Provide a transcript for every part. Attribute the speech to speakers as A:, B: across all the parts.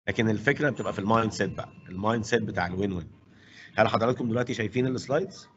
A: لكن الفكره بتبقى في المايند سيت بقى المايند سيت بتاع الوين وين هل حضراتكم دلوقتي شايفين السلايدز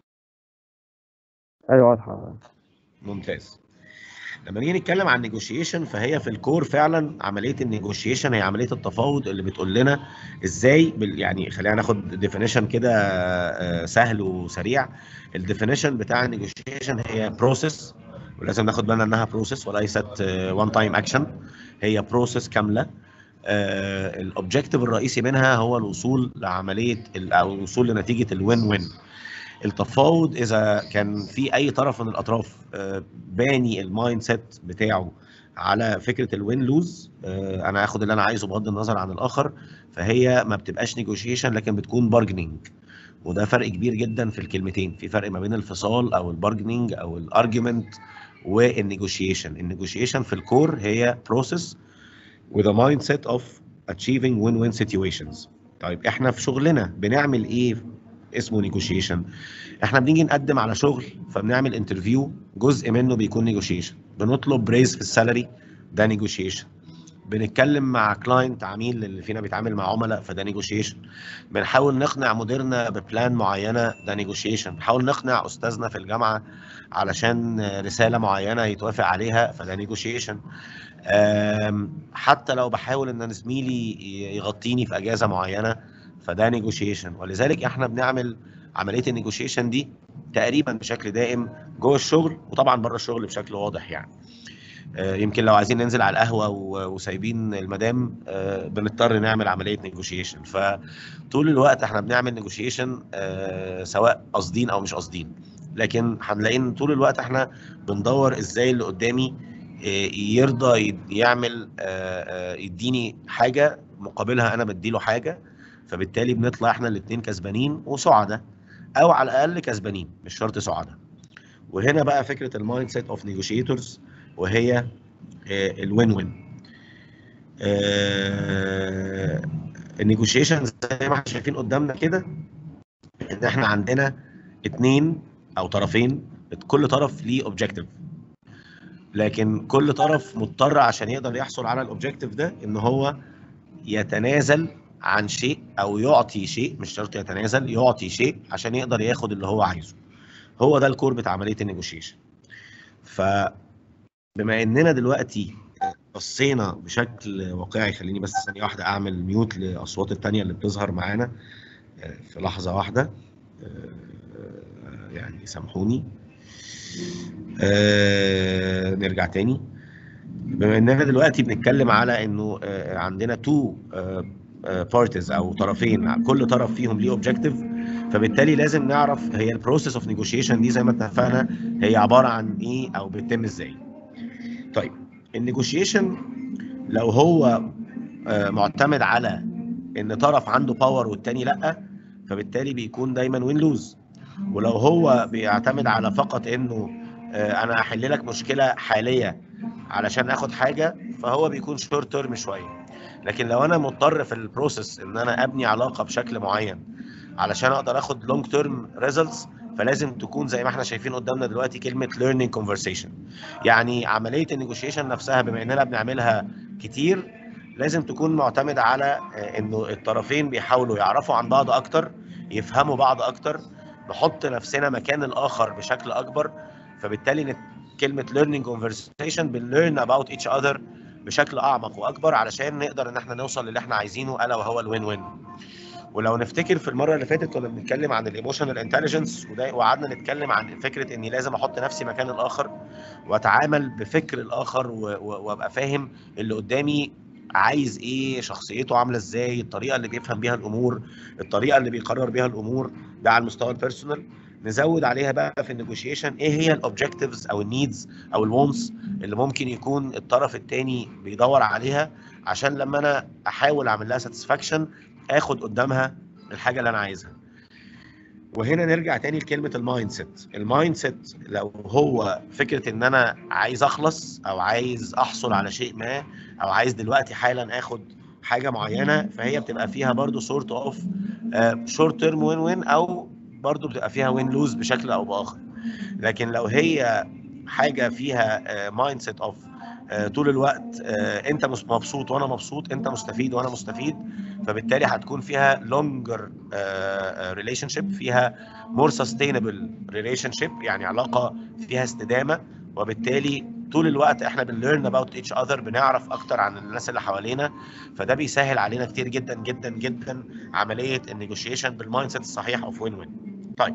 B: ايوه واضحه
A: ممتاز لما نيجي نتكلم عن نيجوشيشن فهي في الكور فعلا عمليه النيجوشيشن هي عمليه التفاوض اللي بتقول لنا ازاي بال يعني خلينا ناخد ديفينيشن كده آه، سهل وسريع الديفينيشن بتاع النيجوشيشن هي بروسيس ولازم ناخد بالنا انها بروسيس وليست وان تايم اكشن هي بروسيس كامله الاوبجيكتيف الرئيسي منها هو الوصول لعمليه ال- او الوصول لنتيجه الوين وين التفاوض اذا كان في اي طرف من الاطراف آه، باني المايند سيت بتاعه على فكره الوين لوز انا هاخد اللي انا عايزه بغض النظر عن الاخر فهي ما بتبقاش نيجوشيشن لكن بتكون بارجنينج وده فرق كبير جدا في الكلمتين في فرق ما بين الفصال او البارجنينج او الارجيومنت والنيجوشيشن النيجوشيشن في الكور هي بروسيس with a mindset of achieving win-win situations طيب احنا في شغلنا بنعمل ايه اسمه نيجوشيشن احنا بنيجي نقدم على شغل فبنعمل انترفيو جزء منه بيكون نيجوشيشن بنطلب ريز في السالري ده نيجوشيشن بنتكلم مع كلاينت عميل اللي فينا بيتعامل مع عملاء فده نيجوشيشن بنحاول نقنع مديرنا ببلان معينه ده نيجوشيشن بنحاول نقنع استاذنا في الجامعه علشان رساله معينه يتوافق عليها فده نيجوشيشن حتى لو بحاول ان أنا زميلي يغطيني في اجازه معينه فده نيجوشيشن ولذلك احنا بنعمل عمليه النيجوشيشن دي تقريبا بشكل دائم جوه الشغل وطبعا بره الشغل بشكل واضح يعني آه، يمكن لو عايزين ننزل على القهوه و- وسايبين المدام آه، بنضطر نعمل عمليه نيجوشيشن فطول الوقت احنا بنعمل نيجوشيشن سواء قاصدين او مش قاصدين لكن هنلاقي ان طول الوقت احنا بندور ازاي اللي قدامي آه، يرضى يد- يعمل آه، آه، يديني حاجه مقابلها انا بديله حاجه فبالتالي بنطلع احنا الاثنين كسبانين وسعداء او على الاقل كسبانين مش شرط سعداء وهنا بقى فكره المايند سيت اوف نيجوشيتورز وهي الوين وين النيجوشيشن زي ما احنا شايفين قدامنا كده ان احنا عندنا اتنين او طرفين كل طرف ليه اوبجيكتيف لكن كل طرف مضطر عشان يقدر يحصل على الاوبجيكتيف ده ان هو يتنازل عن شيء او يعطي شيء مش شرط يتنازل يعطي شيء عشان يقدر ياخد اللي هو عايزه هو ده الكور بتاع عمليه النيجوشيشن فبما اننا دلوقتي بصينا بشكل واقعي خليني بس ثانيه واحده اعمل ميوت لاصوات التانية اللي بتظهر معانا آه، في لحظه واحده آه، يعني سامحوني آه، نرجع تاني بما اننا دلوقتي بنتكلم على انه آه، عندنا تو بارتيز او طرفين كل طرف فيهم ليه اوبجيكتيف فبالتالي لازم نعرف هي البروسيس اوف نيجوشيشن دي زي ما اتفقنا هي عباره عن ايه او بتتم ازاي طيب النيجوشيشن لو هو آه، معتمد على ان طرف عنده باور والتاني لا فبالتالي بيكون دايما وين لوز ولو هو بيعتمد على فقط انه آه، انا احل لك مشكله حاليه علشان اخد حاجه فهو بيكون شورت تيرم شويه لكن لو انا مضطر في البروسيس ان انا ابني علاقه بشكل معين علشان اقدر اخد لونج تيرم ريزلتس فلازم تكون زي ما احنا شايفين قدامنا دلوقتي كلمه learning conversation يعني عمليه النيجوشيشن نفسها بما اننا بنعملها كتير لازم تكون معتمده على آه، انه الطرفين بيحاولوا يعرفوا عن بعض اكتر يفهموا بعض اكتر نحط نفسنا مكان الاخر بشكل اكبر فبالتالي نت- كلمه learning conversation بنlearn about each other بشكل اعمق واكبر علشان نقدر ان احنا نوصل للي احنا عايزينه الا وهو الوين وين ولو نفتكر في المره اللي فاتت كنا بنتكلم عن الايموشنال انتليجنس وقعدنا نتكلم عن فكره اني لازم احط نفسي مكان الاخر واتعامل بفكر الاخر و- و- وابقى فاهم اللي قدامي عايز ايه شخصيته عامله ازاي الطريقه اللي بيفهم بيها الامور الطريقه اللي بيقرر بيها الامور ده على المستوى البيرسونال نزود عليها بقى في النيجوشيشن ايه هي الاوبجكتيفز او النيدز او الوونتس اللي ممكن يكون الطرف الثاني بيدور عليها عشان لما انا احاول اعمل لها ساتسفاكشن اخد قدامها الحاجه اللي انا عايزها وهنا نرجع تاني لكلمه المايند سيت المايند سيت لو هو فكره ان انا عايز اخلص او عايز احصل على شيء ما او عايز دلوقتي حالا اخد حاجه معينه فهي بتبقى فيها برضو سورت اوف شورت تيرم وين وين او برضو بتبقى فيها وين لوز بشكل او باخر لكن لو هي حاجه فيها مايند سيت اوف آه، طول الوقت آه، انت مس- مبسوط وانا مبسوط انت مستفيد وانا مستفيد فبالتالي هتكون فيها longer ريليشن شيب فيها more sustainable relationship يعني علاقه فيها استدامه وبالتالي طول الوقت احنا بنليرن اباوت ايتش اذر بنعرف اكتر عن الناس اللي حوالينا فده بيسهل علينا كتير جدا جدا جدا عمليه النيجوشيشن بالمايند سيت الصحيح اوف وين وين طيب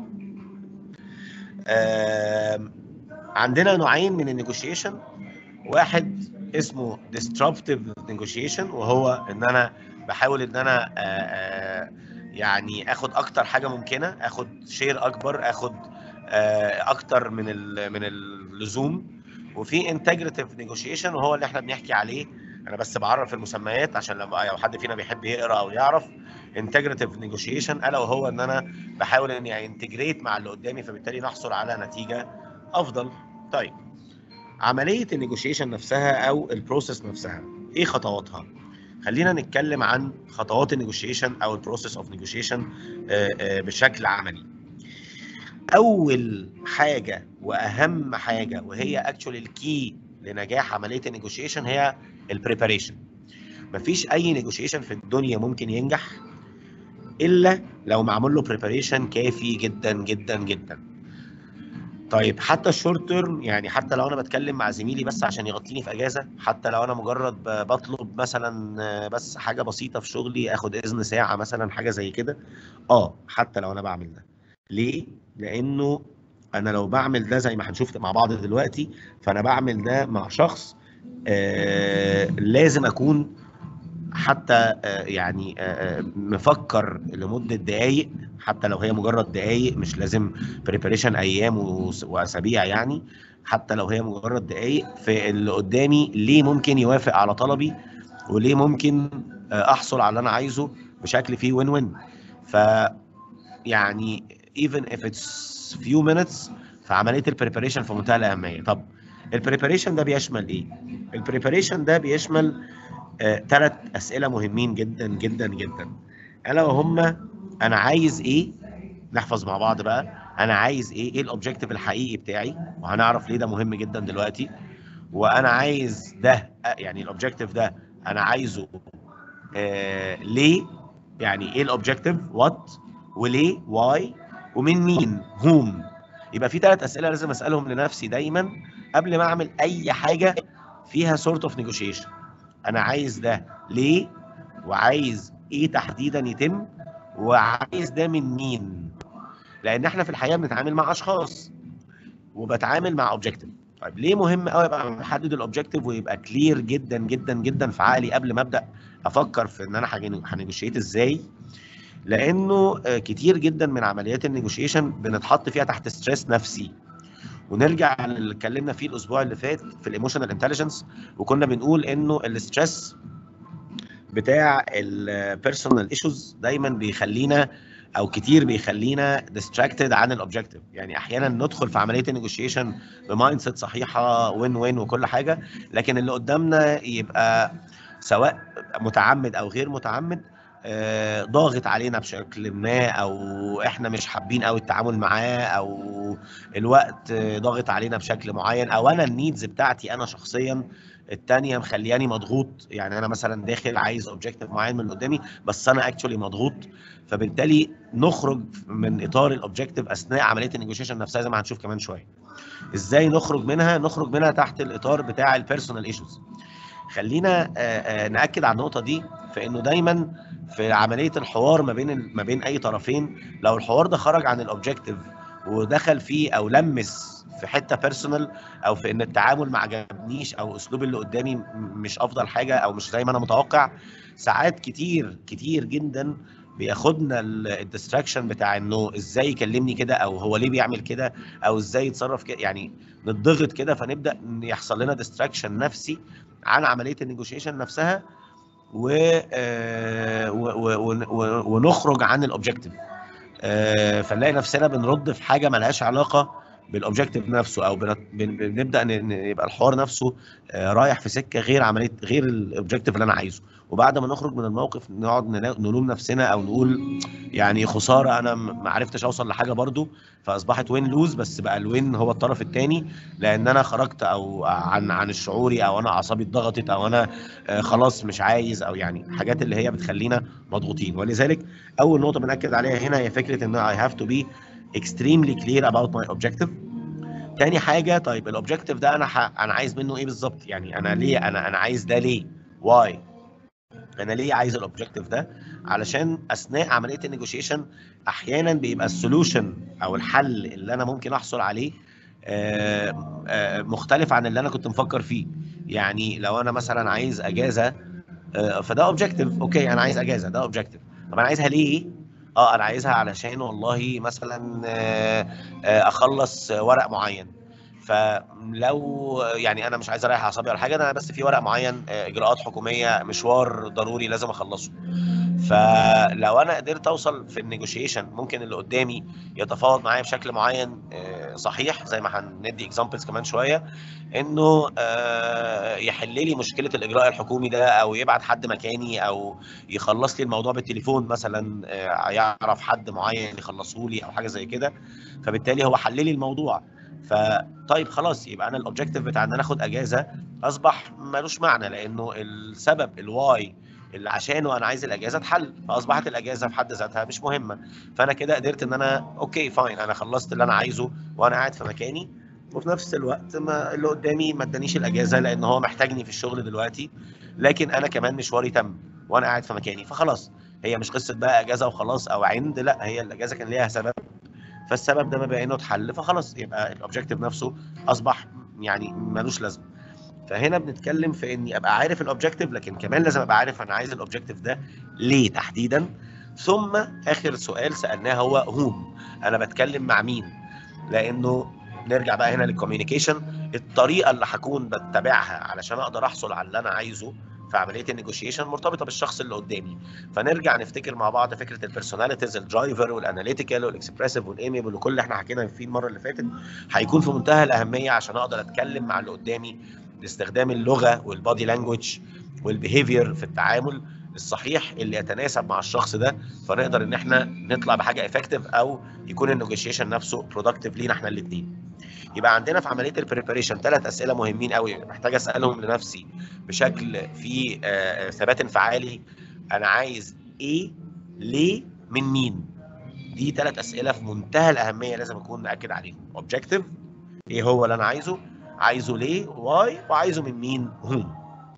A: آم، عندنا نوعين من النيجوشيشن واحد اسمه disruptive negotiation وهو ان انا بحاول ان انا آه، آه، يعني اخد اكتر حاجه ممكنه اخد شير اكبر اخد آه، اكتر من ال- من اللزوم وفي انتجريتيف نيجوشيشن وهو اللي احنا بنحكي عليه انا بس بعرف المسميات عشان لو لو حد فينا بيحب يقرا او يعرف انتجريتيف نيجوشيشن الا وهو ان انا بحاول اني انتجريت مع اللي قدامي فبالتالي نحصل على نتيجه افضل طيب عمليه النيجوشيشن نفسها او البروسيس نفسها ايه خطواتها خلينا نتكلم عن خطوات النيجوشيشن او البروسيس اوف نيجوشيشن بشكل عملي اول حاجه واهم حاجه وهي اكشولي الكي لنجاح عمليه النيجوشيشن هي البريباريشن مفيش اي نيجوشيشن في الدنيا ممكن ينجح الا لو معمول له بريباريشن كافي جدا جدا جدا طيب حتى الشورت تيرم يعني حتى لو انا بتكلم مع زميلي بس عشان يغطيني في اجازه حتى لو انا مجرد ب- بطلب مثلا آه، بس حاجه بسيطه في شغلي اخد اذن ساعه مثلا حاجه زي كده اه حتى لو انا بعمل ده ليه لانه انا لو بعمل ده زي ما هنشوف مع بعض دلوقتي فانا بعمل ده مع شخص آه لازم اكون حتى آه، يعني آه، آه، مفكر لمده دقائق حتى لو هي مجرد دقائق مش لازم بريباريشن ايام وس- واسابيع يعني حتى لو هي مجرد دقائق في اللي قدامي ليه ممكن يوافق على طلبي وليه ممكن آه، احصل على اللي انا عايزه بشكل فيه وين وين ف يعني even if it's few minutes فعمليه البريباريشن في منتهى الاهميه طب البريباريشن ده بيشمل ايه البريباريشن ده بيشمل ثلاث اسئله مهمين جدا جدا جدا الا وهم انا عايز ايه نحفظ مع بعض بقى انا عايز ايه ايه الاوبجيكتيف الحقيقي بتاعي وهنعرف ليه ده مهم جدا دلوقتي وانا عايز ده آه، يعني الاوبجيكتيف ده انا عايزه آه ليه يعني ايه الاوبجيكتيف وات وليه واي ومن مين هوم يبقى في ثلاث اسئله لازم اسالهم لنفسي دايما قبل ما اعمل اي حاجه فيها سورت اوف نيجوشيشن انا عايز ده ليه وعايز ايه تحديدا يتم وعايز ده من مين لان احنا في الحياه بنتعامل مع اشخاص وبتعامل مع اوبجيكتيف طيب ليه مهم قوي ابقى محدد الاوبجيكتيف ويبقى كلير جدا جدا جدا في عقلي قبل ما ابدا افكر في ان انا هنيجوشيت ازاي لانه آه، كتير جدا من عمليات النيجوشيشن بنتحط فيها تحت ستريس نفسي ونرجع اللي اتكلمنا فيه الاسبوع اللي فات في الايموشنال انتليجنس وكنا بنقول انه الاستريس بتاع البيرسونال ايشوز دايما بيخلينا او كتير بيخلينا ديستراكتد عن الاوبجيكتيف يعني احيانا ندخل في عمليه النيجوشيشن بمايند سيت صحيحه وين وين وكل حاجه لكن اللي قدامنا يبقى سواء متعمد او غير متعمد آه، ضاغط علينا بشكل ما او احنا مش حابين قوي التعامل معاه او الوقت آه، ضاغط علينا بشكل معين او انا النيدز بتاعتي انا شخصيا التانية مخلياني مضغوط يعني انا مثلا داخل عايز اوبجيكتيف معين من اللي قدامي بس انا اكشولي مضغوط فبالتالي نخرج من اطار الاوبجيكتيف اثناء عمليه النيجوشيشن نفسها زي ما هنشوف كمان شويه ازاي نخرج منها نخرج منها تحت الاطار بتاع البيرسونال ايشوز خلينا آه، آه، ناكد على النقطه دي في انه دايما في عمليه الحوار ما بين ال- ما بين اي طرفين لو الحوار ده خرج عن الاوبجيكتيف ودخل فيه او لمس في حته بيرسونال او في ان التعامل ما عجبنيش او اسلوب اللي قدامي م- مش افضل حاجه او مش زي ما انا متوقع ساعات كتير كتير جدا بياخدنا الديستراكشن بتاع انه ازاي يكلمني كده او هو ليه بيعمل كده او ازاي يتصرف كده يعني نتضغط كده فنبدا إن يحصل لنا ديستراكشن نفسي عن عمليه النيجوشيشن نفسها و آه، و- و- ون- و- ونخرج عن الاوبجيكتيف فنلاقي نفسنا بنرد في حاجه ملهاش علاقه بالاوبجكتيف نفسه او بنبدا يبقى الحوار نفسه رايح في سكه غير عمليه غير الاوبجكتيف اللي انا عايزه وبعد ما نخرج من الموقف نقعد نلوم نفسنا او نقول يعني خساره انا ما عرفتش اوصل لحاجه برضو فاصبحت وين لوز بس بقى الوين هو الطرف الثاني لان انا خرجت او عن عن الشعوري او انا اعصابي اتضغطت او انا خلاص مش عايز او يعني حاجات اللي هي بتخلينا مضغوطين ولذلك اول نقطه بناكد عليها هنا هي فكره ان I have to be extremely clear about my objective تاني حاجه طيب الاوبجكتيف ده انا ح... انا عايز منه ايه بالظبط يعني انا ليه انا انا عايز ده ليه واي انا ليه عايز الاوبجكتيف ده علشان اثناء عمليه النيجوشيشن احيانا بيبقى السولوشن او الحل اللي انا ممكن احصل عليه آآ آآ مختلف عن اللي انا كنت مفكر فيه يعني لو انا مثلا عايز اجازه فده اوبجكتيف اوكي انا عايز اجازه ده اوبجكتيف طب انا عايزها ليه اه انا عايزها علشان والله مثلا اخلص ورق معين فلو يعني انا مش عايز اريح اعصابي ولا حاجه انا بس في ورق معين اجراءات حكوميه مشوار ضروري لازم اخلصه فلو انا قدرت اوصل في النيجوشيشن ممكن اللي قدامي يتفاوض معايا بشكل معين صحيح زي ما هندي اكزامبلز كمان شويه انه يحل لي مشكله الاجراء الحكومي ده او يبعت حد مكاني او يخلص لي الموضوع بالتليفون مثلا يعرف حد معين يخلصه لي او حاجه زي كده فبالتالي هو حل لي الموضوع فطيب خلاص يبقى انا الاوبجيكتيف بتاع ان انا اخد اجازه اصبح ملوش معنى لانه السبب الواي اللي عشانه انا عايز الاجازه اتحل فاصبحت الاجازه في حد ذاتها مش مهمه فانا كده قدرت ان انا اوكي فاين انا خلصت اللي انا عايزه وانا قاعد في مكاني وفي نفس الوقت ما اللي قدامي ما ادانيش الاجازه لان هو محتاجني في الشغل دلوقتي لكن انا كمان مشواري تم وانا قاعد في مكاني فخلاص هي مش قصه بقى اجازه وخلاص او عند لا هي الاجازه كان ليها سبب فالسبب ده ما بقى انه اتحل فخلاص يبقى الاوبجيكتيف نفسه اصبح يعني ملوش لازمه فهنا بنتكلم في اني ابقى عارف الاوبجيكتيف لكن كمان لازم ابقى عارف انا عايز الاوبجيكتيف ده ليه تحديدا ثم اخر سؤال سالناه هو هوم انا بتكلم مع مين لانه نرجع بقى هنا للكوميونيكيشن الطريقه اللي هكون بتبعها علشان اقدر احصل على اللي انا عايزه في عمليه النيجوشيشن مرتبطه بالشخص اللي قدامي فنرجع نفتكر مع بعض فكره البيرسوناليتيز الدرايفر والاناليتيكال والاكسبريسيف والايميبل وكل اللي احنا حكينا فيه المره اللي فاتت هيكون في منتهى الاهميه عشان اقدر اتكلم مع اللي قدامي باستخدام اللغه والبادي لانجوج والبيهيفير في التعامل الصحيح اللي يتناسب مع الشخص ده فنقدر ان احنا نطلع بحاجه افكتيف او يكون النيجوشيشن نفسه برودكتيف لينا احنا الاثنين يبقى عندنا في عمليه البريباريشن ثلاث اسئله مهمين قوي محتاج اسالهم لنفسي بشكل في ثبات انفعالي انا عايز ايه ليه من مين دي ثلاث اسئله في منتهى الاهميه لازم اكون مأكد عليهم اوبجكتيف ايه هو اللي انا عايزه عايزه ليه واي وعايزه من مين هم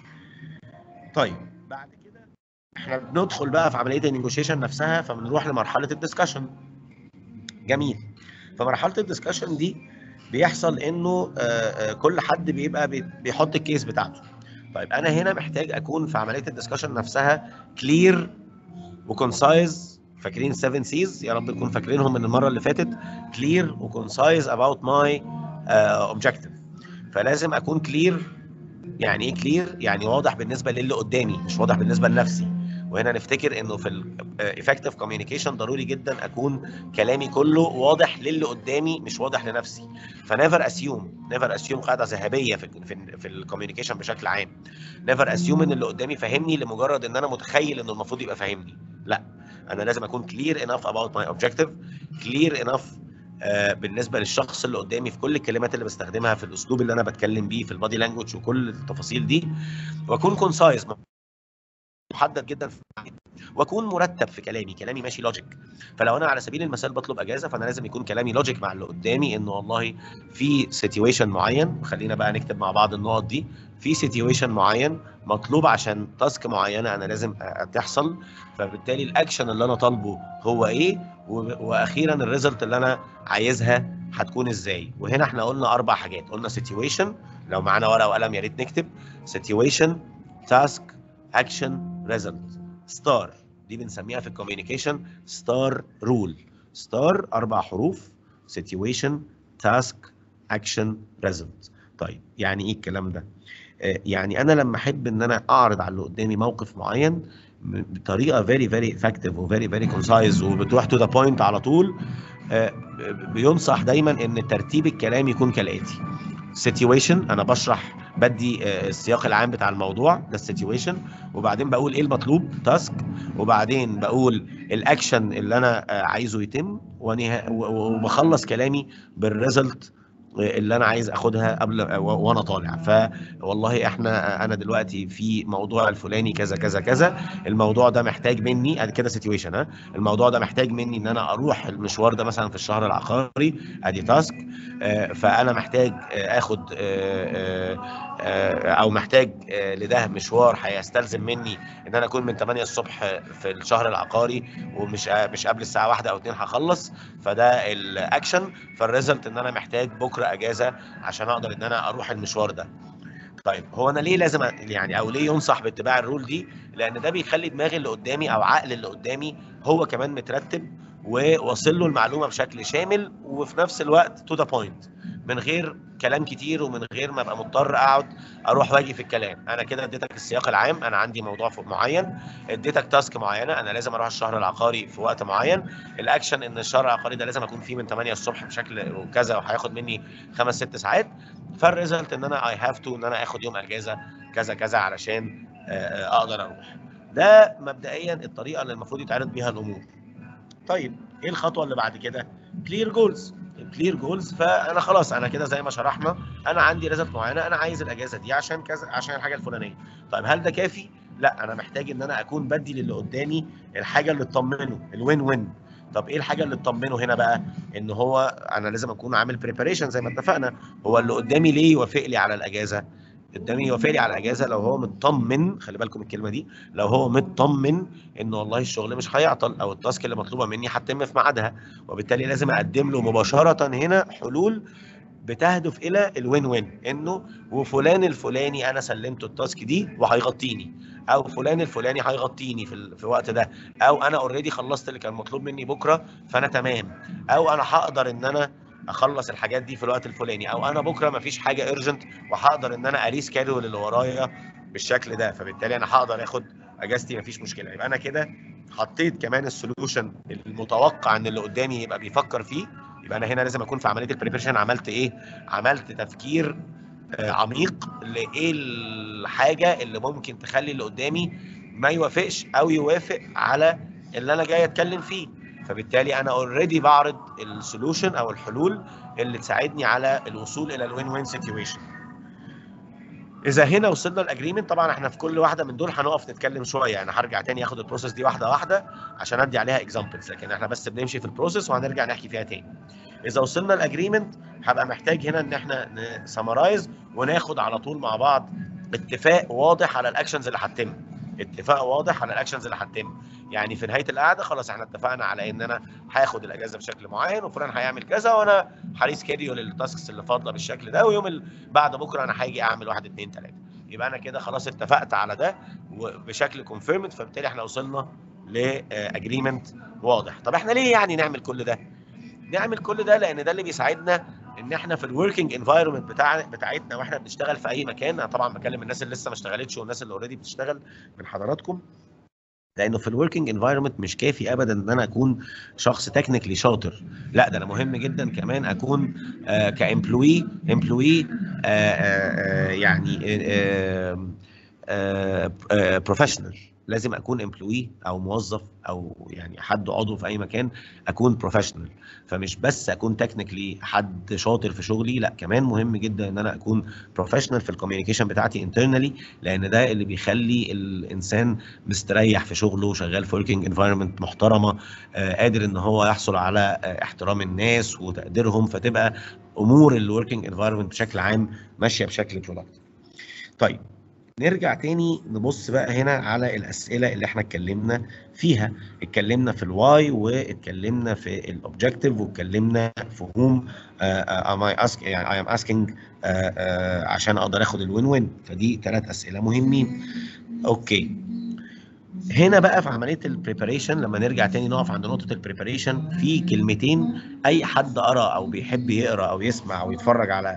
A: طيب بعد كده احنا بندخل بقى في عمليه النيجوشيشن نفسها فبنروح لمرحله الدسكشن جميل فمرحله الدسكشن دي بيحصل انه كل حد بيبقى بيحط الكيس بتاعته طيب انا هنا محتاج اكون في عمليه الدسكشن نفسها كلير وكونسايز فاكرين 7 سيز يا رب تكون فاكرينهم من المره اللي فاتت كلير وكونسايز اباوت ماي اوبجكتيف فلازم اكون كلير يعني ايه كلير يعني واضح بالنسبه للي قدامي مش واضح بالنسبه لنفسي وهنا نفتكر انه في الافكتيف كوميونيكيشن ضروري جدا اكون كلامي كله واضح للي قدامي مش واضح لنفسي فنيفر اسيوم نيفر اسيوم قاعده ذهبيه في في, في الكوميونيكيشن بشكل عام نيفر اسيوم ان اللي قدامي فاهمني لمجرد ان انا متخيل انه المفروض يبقى فاهمني لا انا لازم اكون كلير انف اباوت ماي اوبجكتيف كلير انف بالنسبه للشخص اللي قدامي في كل الكلمات اللي بستخدمها في الاسلوب اللي انا بتكلم بيه في البادي لانجوج وكل التفاصيل دي واكون كونسايز محدد جدا في واكون مرتب في كلامي كلامي ماشي لوجيك فلو انا على سبيل المثال بطلب اجازه فانا لازم يكون كلامي لوجيك مع اللي قدامي انه والله في سيتويشن معين خلينا بقى نكتب مع بعض النقط دي في سيتويشن معين مطلوب عشان تاسك معينه انا لازم تحصل فبالتالي الاكشن اللي انا طالبه هو ايه واخيرا الريزلت اللي انا عايزها هتكون ازاي وهنا احنا قلنا اربع حاجات قلنا سيتويشن لو معانا ورقه وقلم يا ريت نكتب سيتويشن تاسك اكشن ريزلت ستار دي بنسميها في الكوميونيكيشن ستار رول ستار اربع حروف سيتويشن تاسك اكشن ريزلت طيب يعني ايه الكلام ده آه يعني انا لما احب ان انا اعرض على اللي قدامي موقف معين بطريقه فيري فيري افكتيف وفيري فيري كونسايز وبتروح تو ذا بوينت على طول آه، بينصح دايما ان ترتيب الكلام يكون كالاتي situation انا بشرح بدي آه، السياق العام بتاع الموضوع ده السيتويشن وبعدين بقول ايه المطلوب تاسك وبعدين بقول الاكشن اللي انا آه، عايزه يتم ونها- و- و- وبخلص كلامي بالريزلت اللي انا عايز اخدها قبل و- وانا طالع فوالله احنا انا دلوقتي في موضوع الفلاني كذا كذا كذا الموضوع ده محتاج مني ادي كده سيتويشن ها الموضوع ده محتاج مني ان انا اروح المشوار ده مثلا في الشهر العقاري ادي تاسك آه، فانا محتاج آه، اخد آه، آه، آه، او محتاج آه، لده مشوار هيستلزم مني ان انا اكون من 8 الصبح في الشهر العقاري ومش آه، مش قبل الساعه 1 او 2 هخلص فده الاكشن فالريزلت ان انا محتاج بكره اجازه عشان اقدر ان انا اروح المشوار ده طيب هو انا ليه لازم أ- يعني او ليه ينصح باتباع الرول دي لان ده بيخلي دماغ اللي قدامي او عقل اللي قدامي هو كمان مترتب وواصل له المعلومه بشكل شامل وفي نفس الوقت تو ذا بوينت من غير كلام كتير ومن غير ما ابقى مضطر اقعد اروح واجي في الكلام انا كده اديتك السياق العام انا عندي موضوع فوق معين اديتك تاسك معينه انا لازم اروح الشهر العقاري في وقت معين الاكشن ان الشهر العقاري ده لازم اكون فيه من 8 الصبح بشكل وكذا وهياخد مني خمس ست ساعات فالريزلت ان انا اي هاف تو ان انا اخد يوم اجازه كذا كذا علشان آه، آه، اقدر اروح ده مبدئيا الطريقه اللي المفروض يتعرض بيها الامور طيب ايه الخطوه اللي بعد كده كلير جولز كلير جولز فانا خلاص انا كده زي ما شرحنا انا عندي ريزلت معينه انا عايز الاجازه دي عشان كذا عشان الحاجه الفلانيه طيب هل ده كافي لا انا محتاج ان انا اكون بدي للي قدامي الحاجه اللي تطمنه الوين وين طب ايه الحاجه اللي تطمنه هنا بقى ان هو انا لازم اكون عامل بريباريشن زي ما اتفقنا هو اللي قدامي ليه يوافق لي على الاجازه قدامي يوافق لي على الاجازه لو هو مطمن خلي بالكم الكلمه دي لو هو مطمن ان والله الشغل مش هيعطل او التاسك اللي مطلوبه مني هتتم في ميعادها وبالتالي لازم اقدم له مباشره هنا حلول بتهدف الى الوين وين انه وفلان الفلاني انا سلمته التاسك دي وهيغطيني او فلان الفلاني هيغطيني في ال... في الوقت ده او انا اوريدي خلصت اللي كان مطلوب مني بكره فانا تمام او انا هقدر ان انا اخلص الحاجات دي في الوقت الفلاني او انا بكره مفيش حاجه ايرجنت وهقدر ان انا اريس كادول اللي ورايا بالشكل ده فبالتالي انا هقدر اخد اجازتي مفيش مشكله يبقى انا كده حطيت كمان السولوشن المتوقع ان اللي قدامي يبقى بيفكر فيه يبقى انا هنا لازم اكون في عمليه البريبريشن عملت ايه عملت تفكير آه، عميق لايه الحاجه اللي ممكن تخلي اللي قدامي ما يوافقش او يوافق على اللي انا جاي اتكلم فيه فبالتالي انا اوريدي بعرض السولوشن او الحلول اللي تساعدني على الوصول الى الوين وين سيتويشن اذا هنا وصلنا الاجريمنت طبعا احنا في كل واحده من دول هنقف نتكلم شويه يعني هرجع تاني اخد البروسيس دي واحده واحده عشان ادي عليها اكزامبلز لكن احنا بس بنمشي في البروسيس وهنرجع نحكي فيها تاني اذا وصلنا الاجريمنت هبقى محتاج هنا ان احنا نسمرايز وناخد على طول مع بعض اتفاق واضح على الاكشنز اللي هتتم اتفاق واضح على الاكشنز اللي هتتم يعني في نهايه القعده خلاص احنا اتفقنا على ان انا هاخد الاجازه بشكل معين وفلان هيعمل كذا وانا هريس كيديول التاسكس اللي فاضله بالشكل ده ويوم ال- بعد بكره انا هاجي اعمل واحد اتنين تلاته يبقى انا كده خلاص اتفقت على ده وبشكل كونفيرمد فبالتالي احنا وصلنا لاجريمنت واضح طب احنا ليه يعني نعمل كل ده نعمل كل ده لان ده اللي بيساعدنا ان احنا في الوركينج انفايرمنت بتاع بتاعتنا واحنا بنشتغل في اي مكان انا طبعا بكلم الناس اللي لسه ما اشتغلتش والناس اللي اوريدي بتشتغل من حضراتكم لانه في الوركينج انفايرمنت مش كافي ابدا ان انا اكون شخص تكنيكلي شاطر لا ده انا مهم جدا كمان اكون آه كامبلوي امبلوي آه آه يعني بروفيشنال لازم اكون امبلوي او موظف او يعني حد عضو في اي مكان اكون بروفيشنال فمش بس اكون تكنيكلي حد شاطر في شغلي لا كمان مهم جدا ان انا اكون بروفيشنال في الكوميونيكيشن بتاعتي انترنالي لان ده اللي بيخلي الانسان مستريح في شغله شغال في وركينج انفايرمنت محترمه آه قادر ان هو يحصل على آه احترام الناس وتقديرهم فتبقى امور الوركينج انفايرمنت بشكل عام ماشيه بشكل برودكتيف طيب نرجع تاني نبص بقى هنا على الاسئله اللي احنا اتكلمنا فيها اتكلمنا في الواي واتكلمنا في الاوبجكتيف واتكلمنا في هوم ام اي اسك يعني اي ام اسكينج عشان اقدر اخد الوين وين فدي ثلاث اسئله مهمين اوكي هنا بقى في عمليه البريباريشن لما نرجع تاني نقف عند نقطه البريباريشن في كلمتين اي حد قرا او بيحب يقرا او يسمع او يتفرج على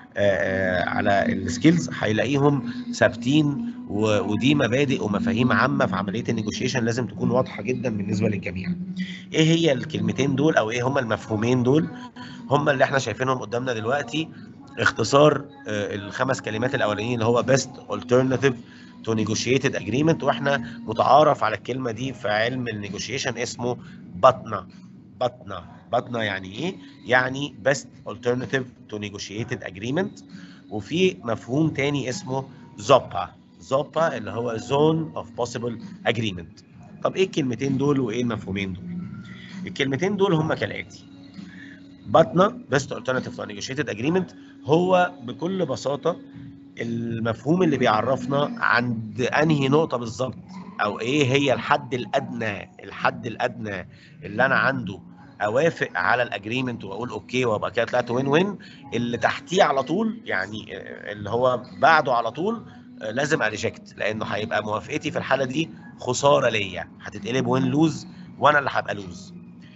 A: على السكيلز هيلاقيهم ثابتين ودي مبادئ ومفاهيم عامه في عمليه النيجوشيشن لازم تكون واضحه جدا بالنسبه للجميع. ايه هي الكلمتين دول او ايه هما المفهومين دول؟ هما اللي احنا شايفينهم قدامنا دلوقتي اختصار الخمس كلمات الاولانيين اللي هو best alternative to negotiated agreement واحنا متعارف على الكلمه دي في علم النيجوشيشن اسمه بطنه بطنه بطنه يعني ايه؟ يعني best alternative to negotiated agreement وفي مفهوم تاني اسمه زوبا زوبا اللي هو zone of possible agreement طب ايه الكلمتين دول وايه المفهومين دول؟ الكلمتين دول هم كالاتي بطنه best alternative to negotiated agreement هو بكل بساطه المفهوم اللي بيعرفنا عند انهي نقطه بالظبط او ايه هي الحد الادنى الحد الادنى اللي انا عنده اوافق على الاجريمنت واقول اوكي وابقى كده طلعت وين وين اللي تحتيه على طول يعني اللي هو بعده على طول لازم اريجكت لانه هيبقى موافقتي في الحاله دي خساره ليا هتتقلب وين لوز وانا اللي هبقى لوز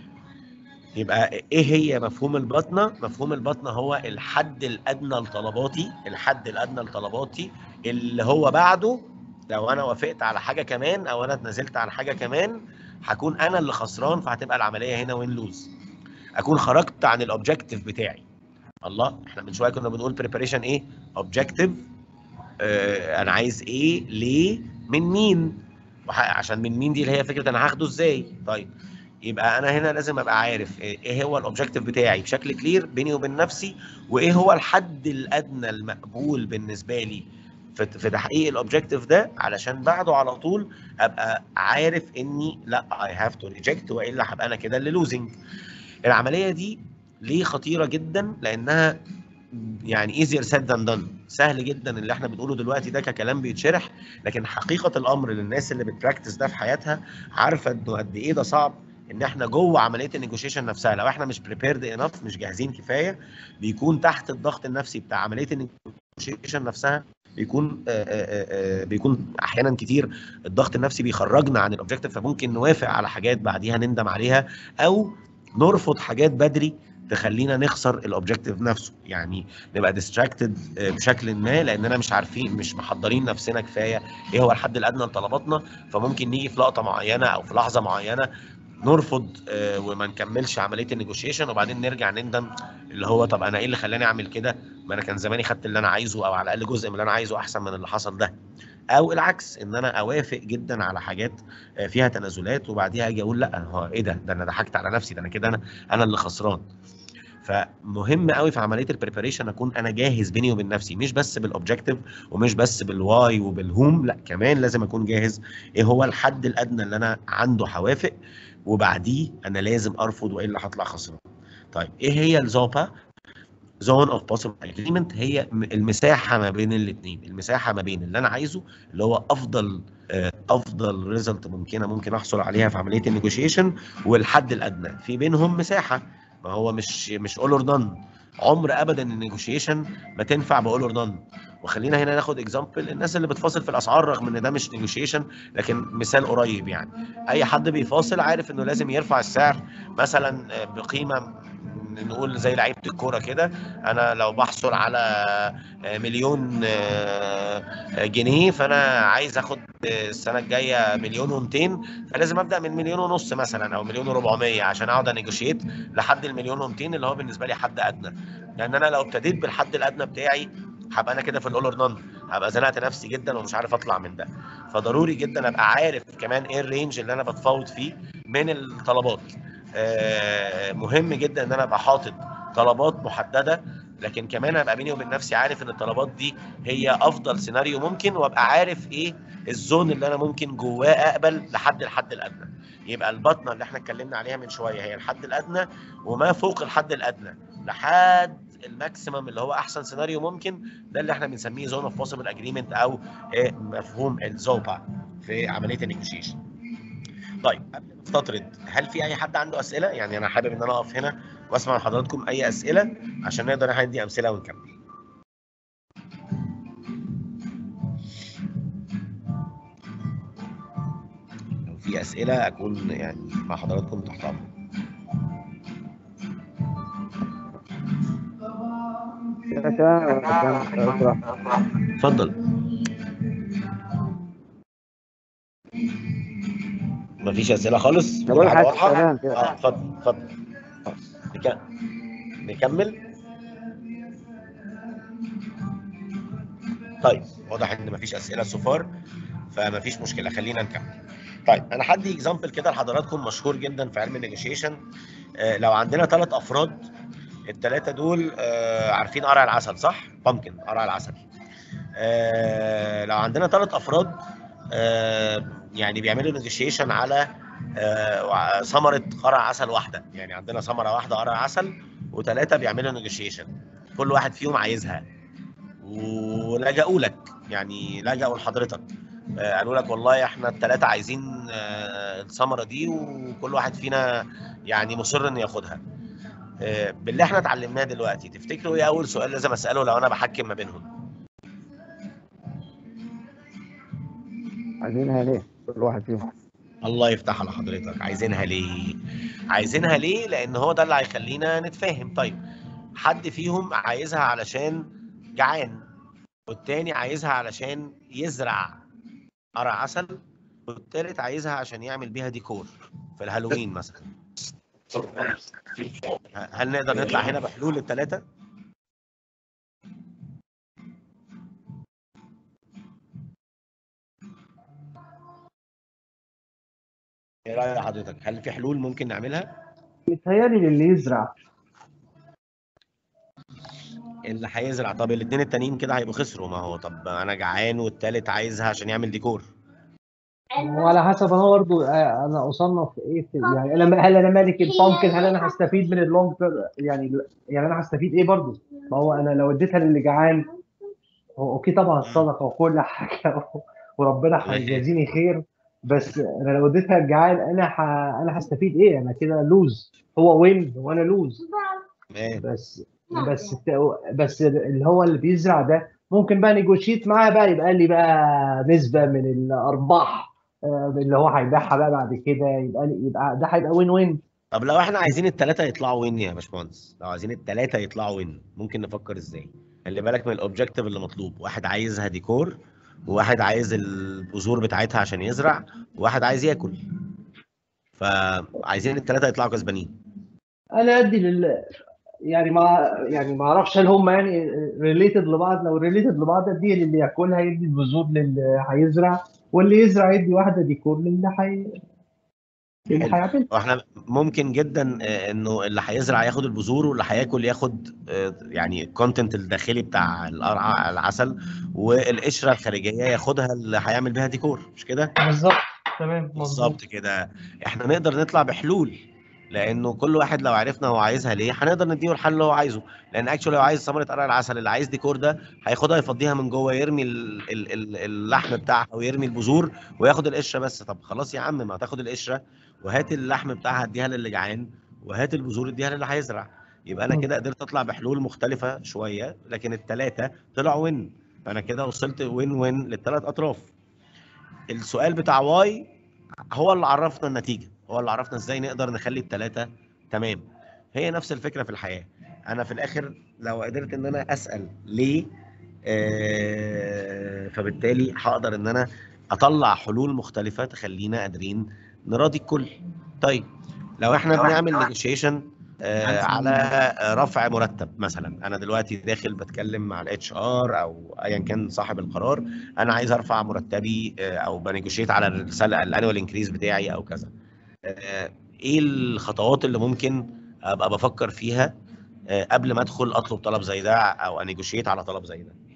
A: يبقى ايه هي مفهوم البطنه؟ مفهوم البطنه هو الحد الادنى لطلباتي، الحد الادنى لطلباتي اللي هو بعده لو انا وافقت على حاجه كمان او انا اتنازلت عن حاجه كمان هكون انا اللي خسران فهتبقى العمليه هنا وين لوز. اكون خرجت عن الاوبجيكتيف بتاعي. الله احنا من شويه كنا بنقول بريباريشن ايه؟ اوبجيكتيف آه انا عايز ايه؟ ليه؟ من مين؟ عشان من مين دي اللي هي فكره انا هاخده ازاي؟ طيب يبقى انا هنا لازم ابقى عارف ايه هو الاوبجيكتيف بتاعي بشكل كلير بيني وبين نفسي وايه هو الحد الادنى المقبول بالنسبه لي في في تحقيق الاوبجيكتيف ده علشان بعده على طول ابقى عارف اني لا اي هاف تو ريجكت والا هبقى انا كده اللي لوزنج العمليه دي ليه خطيره جدا لانها يعني ايزير سيد ذان دان سهل جدا اللي احنا بنقوله دلوقتي ده ككلام بيتشرح لكن حقيقه الامر للناس اللي بتراكتس ده في حياتها عارفه انه قد ايه ده صعب ان احنا جوه عمليه النيجوشيشن نفسها لو احنا مش بريبيرد انف مش جاهزين كفايه بيكون تحت الضغط النفسي بتاع عمليه النيجوشيشن نفسها بيكون آآ آآ بيكون احيانا كتير الضغط النفسي بيخرجنا عن الاوبجيكتيف فممكن نوافق على حاجات بعديها نندم عليها او نرفض حاجات بدري تخلينا نخسر الاوبجيكتيف نفسه يعني نبقى ديستراكتد بشكل ما لاننا مش عارفين مش محضرين نفسنا كفايه ايه هو الحد الادنى لطلباتنا فممكن نيجي في لقطه معينه او في لحظه معينه نرفض آه وما نكملش عمليه النيجوشيشن وبعدين نرجع نندم اللي هو طب انا ايه اللي خلاني اعمل كده ما انا كان زماني خدت اللي انا عايزه او على الاقل جزء من اللي انا عايزه احسن من اللي حصل ده او العكس ان انا اوافق جدا على حاجات آه فيها تنازلات وبعديها اجي اقول لا هو ايه ده ده انا ضحكت على نفسي ده انا كده انا انا اللي خسران فمهم قوي في عمليه البريباريشن اكون انا جاهز بيني وبين نفسي مش بس بالاوبجيكتيف ومش بس بالواي وبالهوم لا كمان لازم اكون جاهز ايه هو الحد الادنى اللي انا عنده هوافق وبعديه انا لازم ارفض والا هطلع خسران. طيب ايه هي الزوبا؟ زون اوف بوسيبل اجريمنت هي المساحه ما بين الاثنين، المساحه ما بين اللي انا عايزه اللي هو افضل افضل ريزلت ممكنه ممكن احصل عليها في عمليه النيجوشيشن والحد الادنى، في بينهم مساحه ما هو مش مش اول اور نون عمر ابدا النيجوشيشن ما تنفع باول اور نون وخلينا هنا ناخد اكزامبل الناس اللي بتفاصل في الاسعار رغم ان ده مش نيجوشيشن لكن مثال قريب يعني اي حد بيفاصل عارف انه لازم يرفع السعر مثلا بقيمه نقول زي لعيبه الكوره كده انا لو بحصل على مليون جنيه فانا عايز اخد السنه الجايه مليون و200 فلازم ابدا من مليون ونص مثلا او مليون و400 عشان اقعد انيجوشيت لحد المليون و200 اللي هو بالنسبه لي حد ادنى لان انا لو ابتديت بالحد الادنى بتاعي هبقى انا كده في الاول اور نون هبقى زنقت نفسي جدا ومش عارف اطلع من ده فضروري جدا ابقى عارف كمان ايه الرينج اللي انا بتفاوض فيه من الطلبات آه مهم جدا ان انا ابقى حاطط طلبات محدده لكن كمان ابقى بيني وبين نفسي عارف ان الطلبات دي هي افضل سيناريو ممكن وابقى عارف ايه الزون اللي انا ممكن جواه اقبل لحد الحد الادنى يبقى البطنه اللي احنا اتكلمنا عليها من شويه هي الحد الادنى وما فوق الحد الادنى لحد الماكسيمم اللي هو احسن سيناريو ممكن ده اللي احنا بنسميه زون اوف بوسيبل اجريمنت او مفهوم الزوبا في عمليه النيجوشيشن طيب قبل ما استطرد هل في اي حد عنده اسئله يعني انا حابب ان انا اقف هنا واسمع من حضراتكم اي اسئله عشان نقدر ندي امثله ونكمل لو في اسئله اكون يعني مع حضراتكم تحت امر
B: تمام تمام اشرح
A: اتفضل مفيش اسئله خالص
B: أنا بقول
A: كل حاجه
B: حاجة
A: واضحه
B: تمام كده
A: اه اتفضل اتفضل نك- نكمل طيب واضح ان مفيش اسئله سفار فمفيش مشكله خلينا نكمل طيب انا هدي اكزامبل كده لحضراتكم مشهور جدا في علم النيجوشيشن آه لو عندنا ثلاث افراد الثلاثه دول آه عارفين قرع العسل صح بامكن قرع العسل آه لو عندنا ثلاث افراد آه يعني بيعملوا نيجوشيشن على آه ثمره قرع عسل واحده يعني عندنا ثمره واحده قرع عسل وثلاثه بيعملوا نيجوشيشن كل واحد فيهم عايزها ولجأوا لك يعني لجأوا لحضرتك آه، قالوا لك والله احنا الثلاثه عايزين آه، الثمره دي وكل واحد فينا يعني مصر انه ياخدها آه، باللي احنا اتعلمناه دلوقتي تفتكروا ايه اول سؤال لازم اساله لو انا بحكم ما بينهم
B: عايزينها ليه كل واحد فيهم
A: الله يفتح على حضرتك عايزينها ليه عايزينها ليه لان هو ده اللي هيخلينا نتفاهم طيب حد فيهم عايزها علشان جعان والتاني عايزها علشان يزرع قرع عسل والتالت عايزها عشان يعمل بيها ديكور في الهالوين مثلا ه- هل نقدر نطلع هنا بحلول الثلاثه ايه راي حضرتك هل في حلول ممكن نعملها
C: متهيألي للي يزرع
A: اللي هيزرع طب الاثنين التانيين كده هيبقوا خسروا ما هو طب انا جعان والتالت عايزها عشان يعمل ديكور
C: وعلى حسب انا برضه انا اصنف ايه في يعني انا هل انا مالك البامكن هل انا هستفيد من اللونج يعني يعني انا هستفيد ايه برضه ما هو انا لو اديتها للي جعان هو اوكي طبعا صدقه وكل حاجه وربنا هيجازيني خير بس انا لو اديتها الجعان انا ح... انا هستفيد ايه انا كده لوز هو وين وانا لوز
A: تمام
C: بس بس بس اللي هو اللي بيزرع ده ممكن بقى نيجوشيت معاه بقى يبقى لي بقى نسبه من الارباح آه، اللي هو هيبيعها بقى بعد كده يبقى لي يبقى ده هيبقى وين وين
A: طب لو احنا عايزين الثلاثه يطلعوا وين يا باشمهندس لو عايزين الثلاثه يطلعوا وين ممكن نفكر ازاي خلي بالك من الاوبجيكتيف اللي مطلوب واحد عايزها ديكور وواحد عايز البذور بتاعتها عشان يزرع وواحد عايز ياكل فعايزين الثلاثه يطلعوا كسبانين
C: انا ادي لل يعني ما يعني ما اعرفش هل هم يعني ريليتد لبعض لو ريليتد لبعض ادي للي ياكلها يدي البذور للي هيزرع واللي يزرع يدي واحده ديكور للي هي اللي
A: حلو.
C: هيعمل
A: واحنا ممكن جدا آه، انه اللي هيزرع ياخد البذور واللي هياكل ياخد آه، يعني الكونتنت الداخلي بتاع القرع العسل والقشره الخارجيه ياخدها اللي هيعمل بيها ديكور مش كده
C: بالظبط تمام مظبوط
A: بالظبط كده احنا نقدر نطلع بحلول لانه كل واحد لو عرفنا هو عايزها ليه هنقدر نديله الحل اللي هو عايزه لان اكشولي لو عايز ثمره قرع العسل اللي عايز ديكور ده هياخدها يفضيها من جوه يرمي ال ال ال اللحم بتاعها ويرمي البذور وياخد القشره بس طب خلاص يا عم ما تاخد القشره وهات اللحم بتاعها اديها للي جعان وهات البذور اديها للي هيزرع يبقى انا
C: م.
A: كده قدرت اطلع بحلول مختلفه شويه لكن الثلاثه طلعوا وين فانا كده وصلت وين وين للثلاث اطراف السؤال بتاع واي هو اللي عرفنا النتيجه هو اللي عرفنا ازاي نقدر نخلي الثلاثه تمام هي نفس الفكره في الحياه انا في الاخر لو قدرت ان انا اسال ليه آه فبالتالي هقدر ان انا اطلع حلول مختلفه تخلينا قادرين نراضي الكل طيب لو احنا بنعمل نيجوشيشن آه على آه، رفع مرتب مثلا انا دلوقتي داخل بتكلم مع الاتش ار او ايا كان صاحب القرار انا عايز ارفع مرتبي آه، او بنيجوشيت على الانوال انكريز بتاعي او كذا آه، ايه الخطوات اللي ممكن ابقى بفكر فيها آه، قبل ما ادخل اطلب طلب زي ده او انيجوشيت على طلب زي ده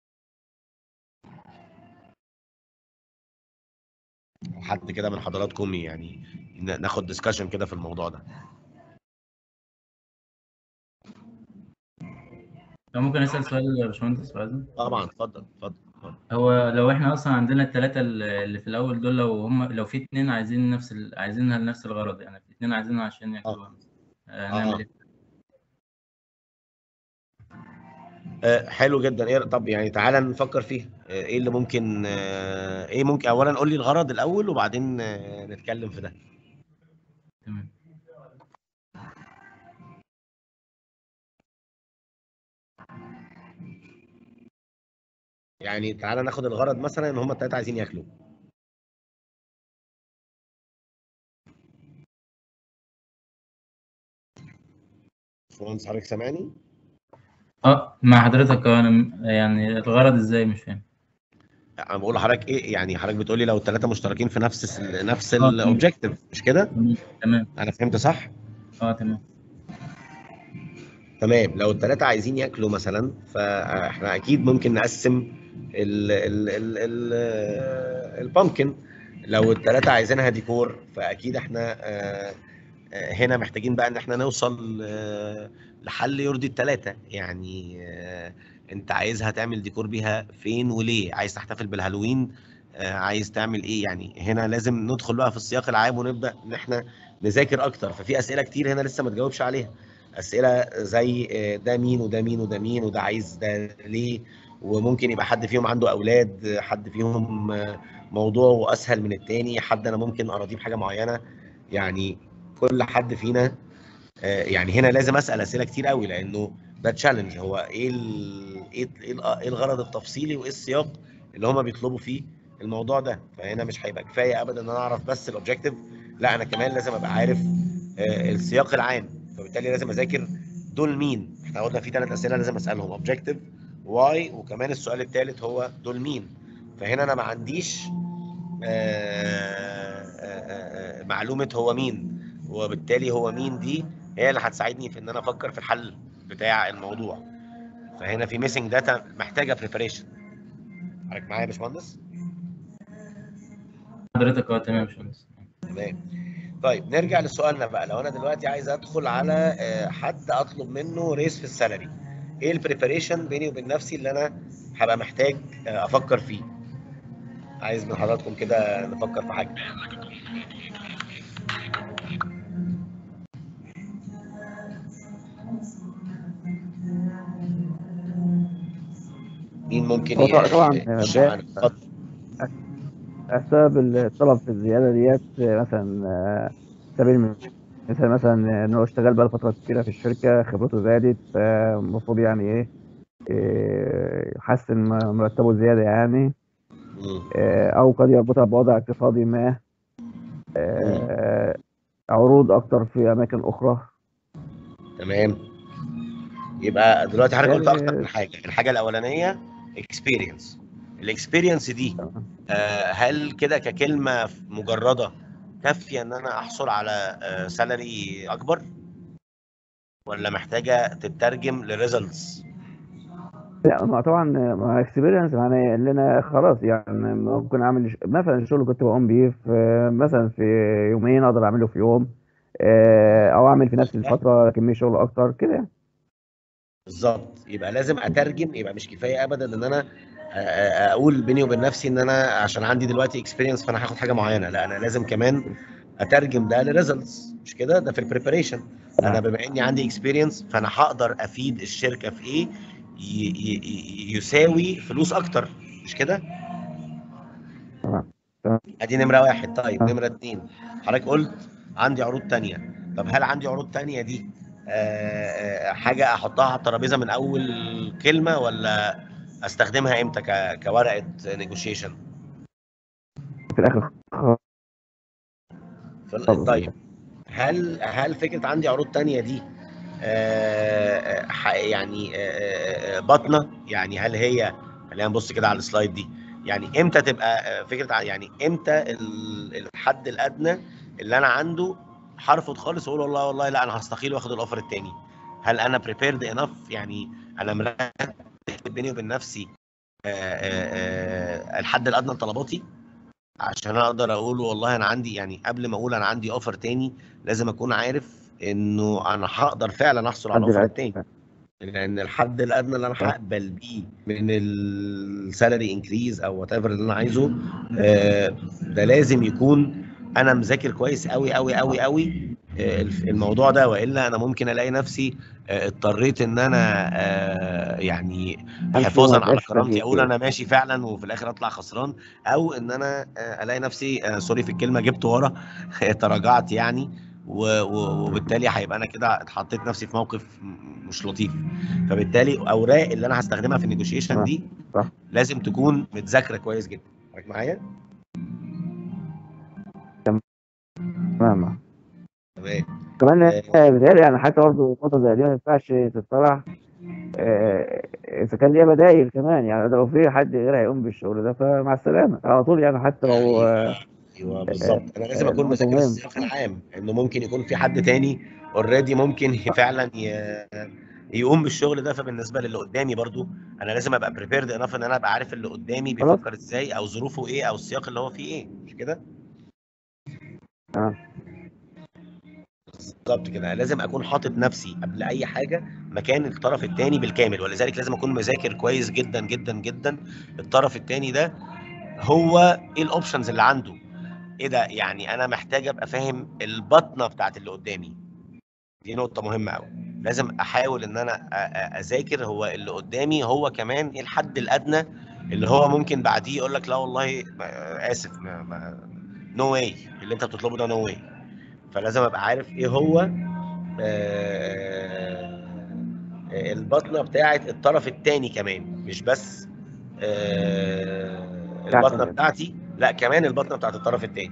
A: حد كده من حضراتكم يعني ن- ناخد ديسكشن كده في الموضوع ده
D: لو ممكن اسال سؤال يا باشمهندس بعد
A: طبعا اتفضل اتفضل اتفضل.
D: هو لو احنا اصلا عندنا الثلاثه اللي في الاول دول لو هم لو في اتنين عايزين نفس ال... عايزينها لنفس الغرض يعني في اتنين عايزينها عشان ياكلوها آه، نعمل ايه؟
A: آه، حلو جدا ايه طب يعني تعالى نفكر فيها آه، ايه اللي ممكن آه، ايه ممكن اولا قول لي الغرض الاول وبعدين آه، نتكلم في ده
D: تمام
A: يعني تعالى ناخد الغرض مثلا ان هم الثلاثه عايزين ياكلوا باشمهندس حضرتك سامعني؟
D: اه مع حضرتك آه، انا م- يعني الغرض ازاي مش فاهم
A: انا بقول لحضرتك ايه يعني حضرتك بتقول لي لو الثلاثه مشتركين في نفس ال نفس
D: آه، تمام.
A: الاوبجيكتيف مش كده؟
D: تمام تمام
A: انا فهمت صح؟
D: اه تمام
A: تمام لو الثلاثه عايزين ياكلوا مثلا فاحنا اكيد ممكن نقسم ال ال ال ال البامكن لو الثلاثه عايزينها ديكور فاكيد احنا آه، آه، هنا محتاجين بقى ان احنا نوصل آه، لحل يرضي الثلاثه يعني آه، انت عايزها تعمل ديكور بيها فين وليه عايز تحتفل بالهالوين آه، عايز تعمل ايه يعني هنا لازم ندخل بقى في السياق العام ونبدا ان احنا نذاكر اكتر ففي اسئله كتير هنا لسه ما تجاوبش عليها اسئله زي آه، ده مين وده مين وده مين وده عايز ده ليه وممكن يبقى حد فيهم عنده اولاد آه، حد فيهم آه، موضوعه اسهل من التاني حد انا ممكن اراضيه بحاجه معينه يعني كل حد فينا آه، يعني هنا لازم اسال اسئله كتير قوي لانه ده تشالنج هو ايه ال- ايه ايه ال- إيه الغرض التفصيلي وايه السياق اللي هما بيطلبوا فيه الموضوع ده فهنا مش هيبقى كفايه ابدا ان انا اعرف بس الاوبجيكتيف لا انا كمان لازم ابقى عارف آه، السياق العام فبالتالي لازم اذاكر دول مين احنا قلنا في ثلاث اسئله لازم اسالهم اوبجيكتيف واي وكمان السؤال الثالث هو دول مين فهنا انا ما عنديش آه، آه، آه، معلومه هو مين وبالتالي هو مين دي هي اللي هتساعدني في ان انا افكر في الحل بتاع الموضوع فهنا في ميسنج داتا محتاجه بريباريشن حضرتك معايا يا باشمهندس
D: حضرتك اه تمام يا باشمهندس
A: تمام طيب نرجع لسؤالنا بقى لو انا دلوقتي عايز ادخل على آه، حد اطلب منه ريس في السالري ايه البريباريشن بيني وبين نفسي اللي انا هبقى محتاج آه، افكر فيه عايز من حضراتكم كده نفكر في حاجه مين ممكن
B: هو طبعا-
A: ي-
B: طبعاً،
A: يخش
B: ده-
A: معانا؟ اتفضل.
B: سبب الطلب في الزيادة ديت مثلا آه، سبيل مثال مثلا ان هو اشتغل بقى فترة كتيرة في الشركة خبرته زادت فالمفروض يعني ايه إيه، يحسن م- مرتبه زيادة يعني
A: مم.
B: آه، او قد يربطها بوضع اقتصادي ما آه، عروض اكتر في اماكن اخرى
A: تمام يبقى دلوقتي حضرتك قلت
B: يعني-
A: اكتر من حاجه الحاجه الاولانيه اكسبيرينس الاكسبيرينس دي آه، هل كده ككلمه مجرده كافيه ان انا احصل على سالري اكبر ولا محتاجه تترجم لريزلتس
B: لا ما طبعا مع اكسبيرينس معناه ان انا خلاص يعني ممكن اعمل ش- مثلا الشغل اللي كنت بقوم بيه في مثلا في يومين اقدر اعمله في يوم آه، او اعمل في نفس الفتره كميه شغل اكتر كده يعني.
A: بالظبط يبقى لازم اترجم يبقى مش كفايه ابدا ان انا آه، آه، اقول بيني وبين نفسي ان انا عشان عندي دلوقتي اكسبيرينس فانا هاخد حاجه معينه لا انا لازم كمان اترجم ده لريزلتس مش كده ده في البريباريشن انا بما اني عندي اكسبيرينس فانا هقدر افيد الشركه في ايه ي- ي- ي- يساوي فلوس اكتر مش كده
B: تمام. تمام.
A: ادي نمره واحد طيب
B: آه.
A: نمره اتنين حضرتك قلت عندي عروض تانية طب هل عندي عروض تانية دي آه، آه، حاجه احطها على الترابيزه من اول كلمه ولا استخدمها امتى ك- كورقه نيجوشيشن
B: في الاخر خ- طبعاً.
A: طيب هل هل فكره عندي عروض تانية دي آه، آه، ح- يعني آه، آه، باطنه يعني هل هي خلينا نبص كده على السلايد دي يعني امتى تبقى آه، فكره ع- يعني امتى ال- الحد الادنى اللي انا عنده هرفض خالص واقول والله والله لا انا هستقيل واخد الاوفر التاني هل انا بريبيرد انف يعني انا مرتب بيني وبين نفسي آه، آه، آه، الحد الادنى لطلباتي عشان اقدر اقول والله انا عندي يعني قبل ما اقول انا عندي اوفر تاني لازم اكون عارف انه انا هقدر فعلا احصل على
B: حد
A: الاوفر
B: الأدنى.
A: التاني لان الحد الادنى اللي انا
B: صح.
A: هقبل بيه من السالري انكريز او وات ايفر اللي انا عايزه آه، ده لازم يكون انا مذاكر كويس قوي قوي قوي قوي آه، الف- الموضوع ده والا انا ممكن الاقي نفسي آه، اضطريت ان انا آه، يعني
B: أمشي
A: حفاظا
B: وما
A: على
B: يبقاش
A: كرامتي
B: فيه
A: اقول
B: كده.
A: انا ماشي فعلا وفي الاخر اطلع خسران او ان انا آه، الاقي نفسي آه، سوري في الكلمه جبت ورا تراجعت يعني و- و- وبالتالي هيبقى انا كده اتحطيت نفسي في موقف م- مش لطيف فبالتالي اوراق اللي انا هستخدمها في النيجوشيشن
B: صح.
A: دي
B: صح.
A: لازم تكون متذاكره كويس جدا حضرتك معايا
B: تمام
A: تمام
B: كمان
A: آه.
B: آه، بيتهيألي يعني حتى برضه نقطة زي دي ما ينفعش تطرح آه، إذا كان ليها بدايل كمان يعني لو في حد غير هيقوم بالشغل ده فمع السلامة على طول يعني حتى لو آه،
A: ايوه بالظبط انا لازم اكون
B: آه،
A: مذاكر
B: مهم.
A: السياق العام انه ممكن يكون في حد تاني اوريدي ممكن فعلا ي- يقوم بالشغل ده فبالنسبه للي قدامي برضو انا لازم ابقى بريبيرد انف ان انا ابقى عارف اللي قدامي
B: خلاص.
A: بيفكر ازاي او ظروفه ايه او السياق اللي هو فيه ايه مش كده؟
B: آه.
A: بالظبط كده لازم اكون حاطط نفسي قبل اي حاجه مكان الطرف الثاني بالكامل ولذلك لازم اكون مذاكر كويس جدا جدا جدا الطرف الثاني ده هو ايه الاوبشنز اللي عنده ايه ده يعني انا محتاج ابقى فاهم البطنه بتاعت اللي قدامي دي نقطه مهمه قوي لازم احاول ان انا أ- أ- اذاكر هو اللي قدامي هو كمان ايه الحد الادنى اللي هو ممكن بعديه يقول لك لا والله ما- اسف نو واي اللي انت بتطلبه ده نو واي فلازم ابقى عارف ايه هو آه، آه، البطنه بتاعت الطرف الثاني كمان مش بس آه،
B: بتاعتي
A: البطنه
B: أنا.
A: بتاعتي لا كمان البطنه بتاعت الطرف الثاني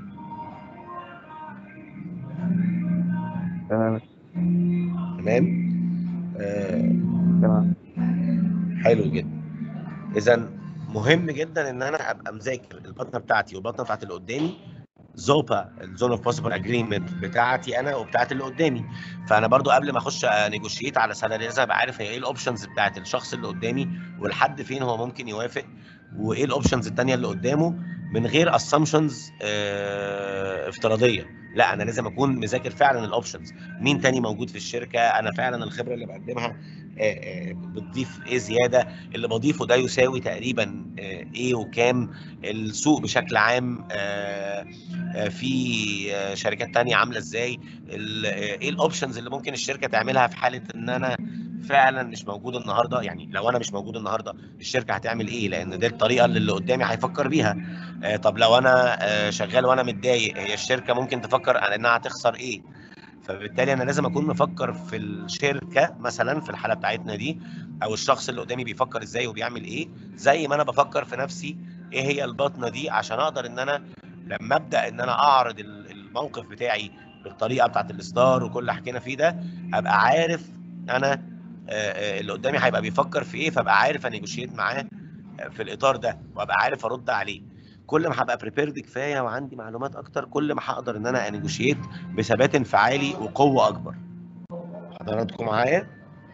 B: تمام
A: تمام آه،
B: تمام
A: حلو جدا اذا مهم جدا ان انا ابقى مذاكر البطنه بتاعتي والبطنه بتاعت اللي قدامي زوبا الزون اوف بوسيبل اجريمنت بتاعتي انا وبتاعت اللي قدامي فانا برضو قبل ما اخش نيجوشيت على سالاري لازم ابقى عارف هي ايه الاوبشنز بتاعت الشخص اللي قدامي ولحد فين هو ممكن يوافق وايه الاوبشنز التانيه اللي قدامه من غير اسامبشنز افتراضيه لا انا لازم اكون مذاكر فعلا الاوبشنز مين تاني موجود في الشركه انا فعلا الخبره اللي بقدمها آه، آه، بتضيف ايه زياده اللي بضيفه ده يساوي تقريبا آه، ايه وكام السوق بشكل عام آه، آه، في آه، شركات تانية عامله ازاي ال- آه، ايه الاوبشنز اللي ممكن الشركه تعملها في حاله ان انا فعلا مش موجود النهارده يعني لو انا مش موجود النهارده الشركه هتعمل ايه لان دي الطريقه اللي اللي قدامي هيفكر بيها آه، طب لو انا آه، شغال وانا متضايق هي الشركه ممكن تفكر على انها هتخسر ايه فبالتالي انا لازم اكون مفكر في الشركه مثلا في الحاله بتاعتنا دي او الشخص اللي قدامي بيفكر ازاي وبيعمل ايه زي ما انا بفكر في نفسي ايه هي البطنه دي عشان اقدر ان انا لما ابدا ان انا اعرض ال- الموقف بتاعي بالطريقه بتاعت الاصدار وكل اللي حكينا فيه ده ابقى عارف انا آه، آه، اللي قدامي هيبقى بيفكر في ايه فابقى عارف انيجوشيت معاه في الاطار ده وابقى عارف ارد عليه كل ما هبقى بريبيرد كفايه وعندي معلومات اكتر كل ما هقدر ان انا انيجوشيت بثبات انفعالي وقوه اكبر حضراتكم معايا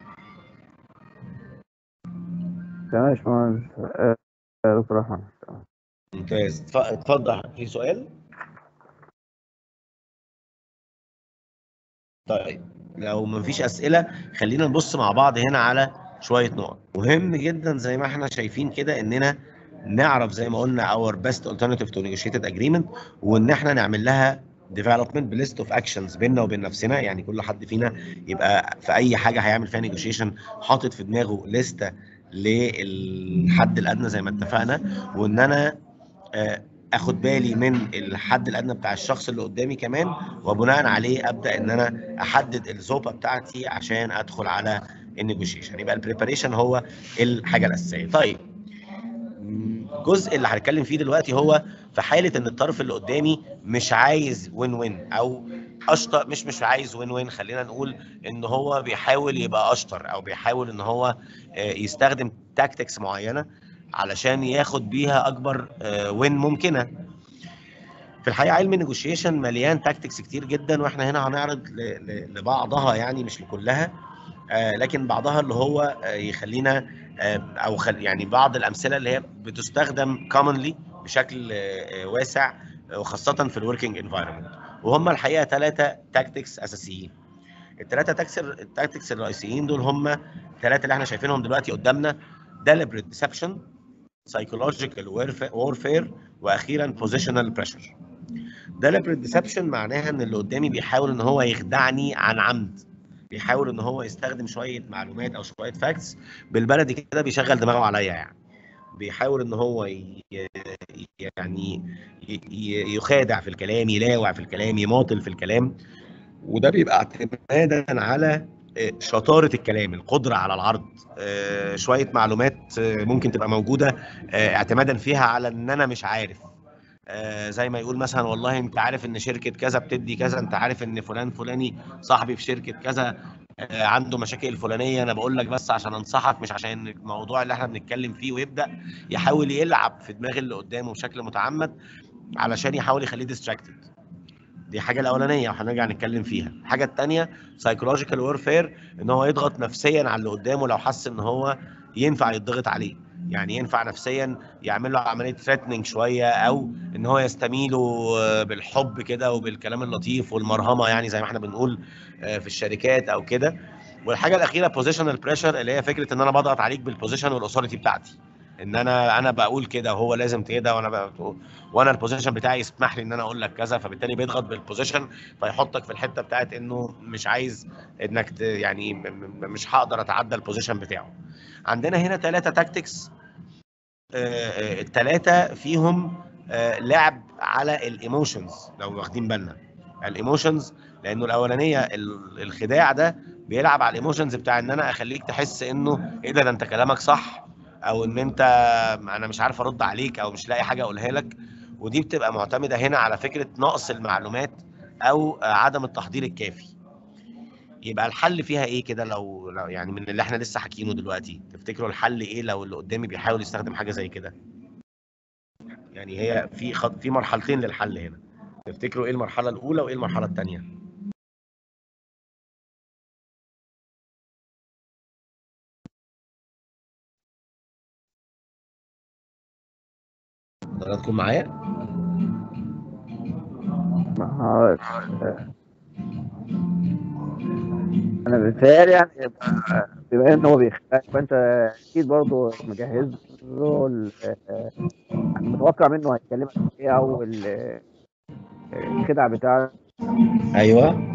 B: تمام يا باشمهندس آه، آه، دكتور احمد تمام.
A: ممتاز اتف- اتفضل في سؤال طيب لو مفيش اسئله خلينا نبص مع بعض هنا على شويه نقط مهم جدا زي ما احنا شايفين كده اننا نعرف زي ما قلنا اور بيست alternative to negotiated agreement وان احنا نعمل لها development بليست اوف اكشنز بيننا وبين نفسنا يعني كل حد فينا يبقى في اي حاجه هيعمل فيها نيجوشيشن حاطط في دماغه لسته للحد الادنى زي ما اتفقنا وان انا آه، اخد بالي من الحد الادنى بتاع الشخص اللي قدامي كمان وبناء عليه ابدا ان انا احدد الزوبه بتاعتي عشان ادخل على النيجوشيشن يبقى البريباريشن هو الحاجه الاساسيه طيب م، الجزء اللي هنتكلم فيه دلوقتي هو في حاله ان الطرف اللي قدامي مش عايز وين وين او اشطر مش مش عايز وين وين خلينا نقول ان هو بيحاول يبقى اشطر او بيحاول ان هو آه، يستخدم تاكتكس معينه علشان ياخد بيها اكبر آه، وين ممكنه في الحقيقه علم النيجوشيشن مليان تاكتكس كتير جدا واحنا هنا هنعرض ل- ل- لبعضها يعني مش لكلها آه، لكن بعضها اللي هو آه، يخلينا آه، او خل يعني بعض الامثله اللي هي بتستخدم commonly بشكل آه، آه، واسع آه، وخاصه في الوركينج انفايرمنت وهم الحقيقه ثلاثه تاكتكس اساسيين الثلاثه التاكتكس الرئيسيين دول هم الثلاثه اللي احنا شايفينهم دلوقتي قدامنا deliberate deception psychological warfa- warfare واخيرا positional pressure deliberate deception معناها ان اللي قدامي بيحاول ان هو يخدعني عن عمد بيحاول ان هو يستخدم شويه معلومات او شويه فاكتس بالبلدي كده بيشغل دماغه عليا يعني بيحاول ان هو ي... يعني ي... ي- يخادع في الكلام يلاوع في الكلام يماطل في الكلام وده بيبقى اعتمادا على آه، شطاره الكلام القدره على العرض آه، شويه معلومات آه، ممكن تبقى موجوده آه، اعتمادا فيها على ان انا مش عارف آه، زي ما يقول مثلا والله انت عارف ان شركه كذا بتدي كذا انت عارف ان فلان فلاني صاحبي في شركه كذا آه، عنده مشاكل الفلانيه انا بقول لك بس عشان انصحك مش عشان الموضوع اللي احنا بنتكلم فيه ويبدا يحاول يلعب في دماغ اللي قدامه بشكل متعمد علشان يحاول يخليه ديستراكتد دي حاجه الاولانيه وهنرجع نتكلم فيها الحاجه الثانيه سايكولوجيكال وورفير ان هو يضغط نفسيا على اللي قدامه لو حس ان هو ينفع يضغط عليه يعني ينفع نفسيا يعمل له عمليه ثريتنينج شويه او ان هو يستميله آه، بالحب كده وبالكلام اللطيف والمرهمه يعني زي ما احنا بنقول آه، في الشركات او كده والحاجه الاخيره بوزيشنال بريشر اللي هي فكره ان انا بضغط عليك بالبوزيشن والاثوريتي بتاعتي ان انا انا بقول كده وهو لازم كده وانا بقى وانا البوزيشن بتاعي يسمح لي ان انا اقول لك كذا فبالتالي بيضغط بالبوزيشن فيحطك في الحته بتاعت انه مش عايز انك ت- يعني م- م- مش هقدر اتعدى البوزيشن بتاعه عندنا هنا ثلاثه تاكتكس الثلاثه فيهم آه، لعب على الايموشنز لو واخدين بالنا الايموشنز لانه الاولانيه ال- الخداع ده بيلعب على الايموشنز بتاع ان انا اخليك تحس انه ايه ده ده انت كلامك صح او ان انت انا مش عارف ارد عليك او مش لاقي حاجه اقولها لك ودي بتبقى معتمده هنا على فكره نقص المعلومات او آه، عدم التحضير الكافي يبقى الحل فيها ايه كده لو, لو يعني من اللي احنا لسه حاكينه دلوقتي تفتكروا الحل ايه لو اللي قدامي بيحاول يستخدم حاجه زي كده يعني هي في خط في مرحلتين للحل هنا تفتكروا ايه المرحله الاولى وايه المرحله الثانيه حضراتكم معايا
B: ما- انا بيتهيألي يعني يبقى بما ان هو بيخدعك فانت اكيد برضه مجهز له ال- آه، متوقع منه هيكلمك في ايه او ال- الخدعه بتاعته
A: ايوه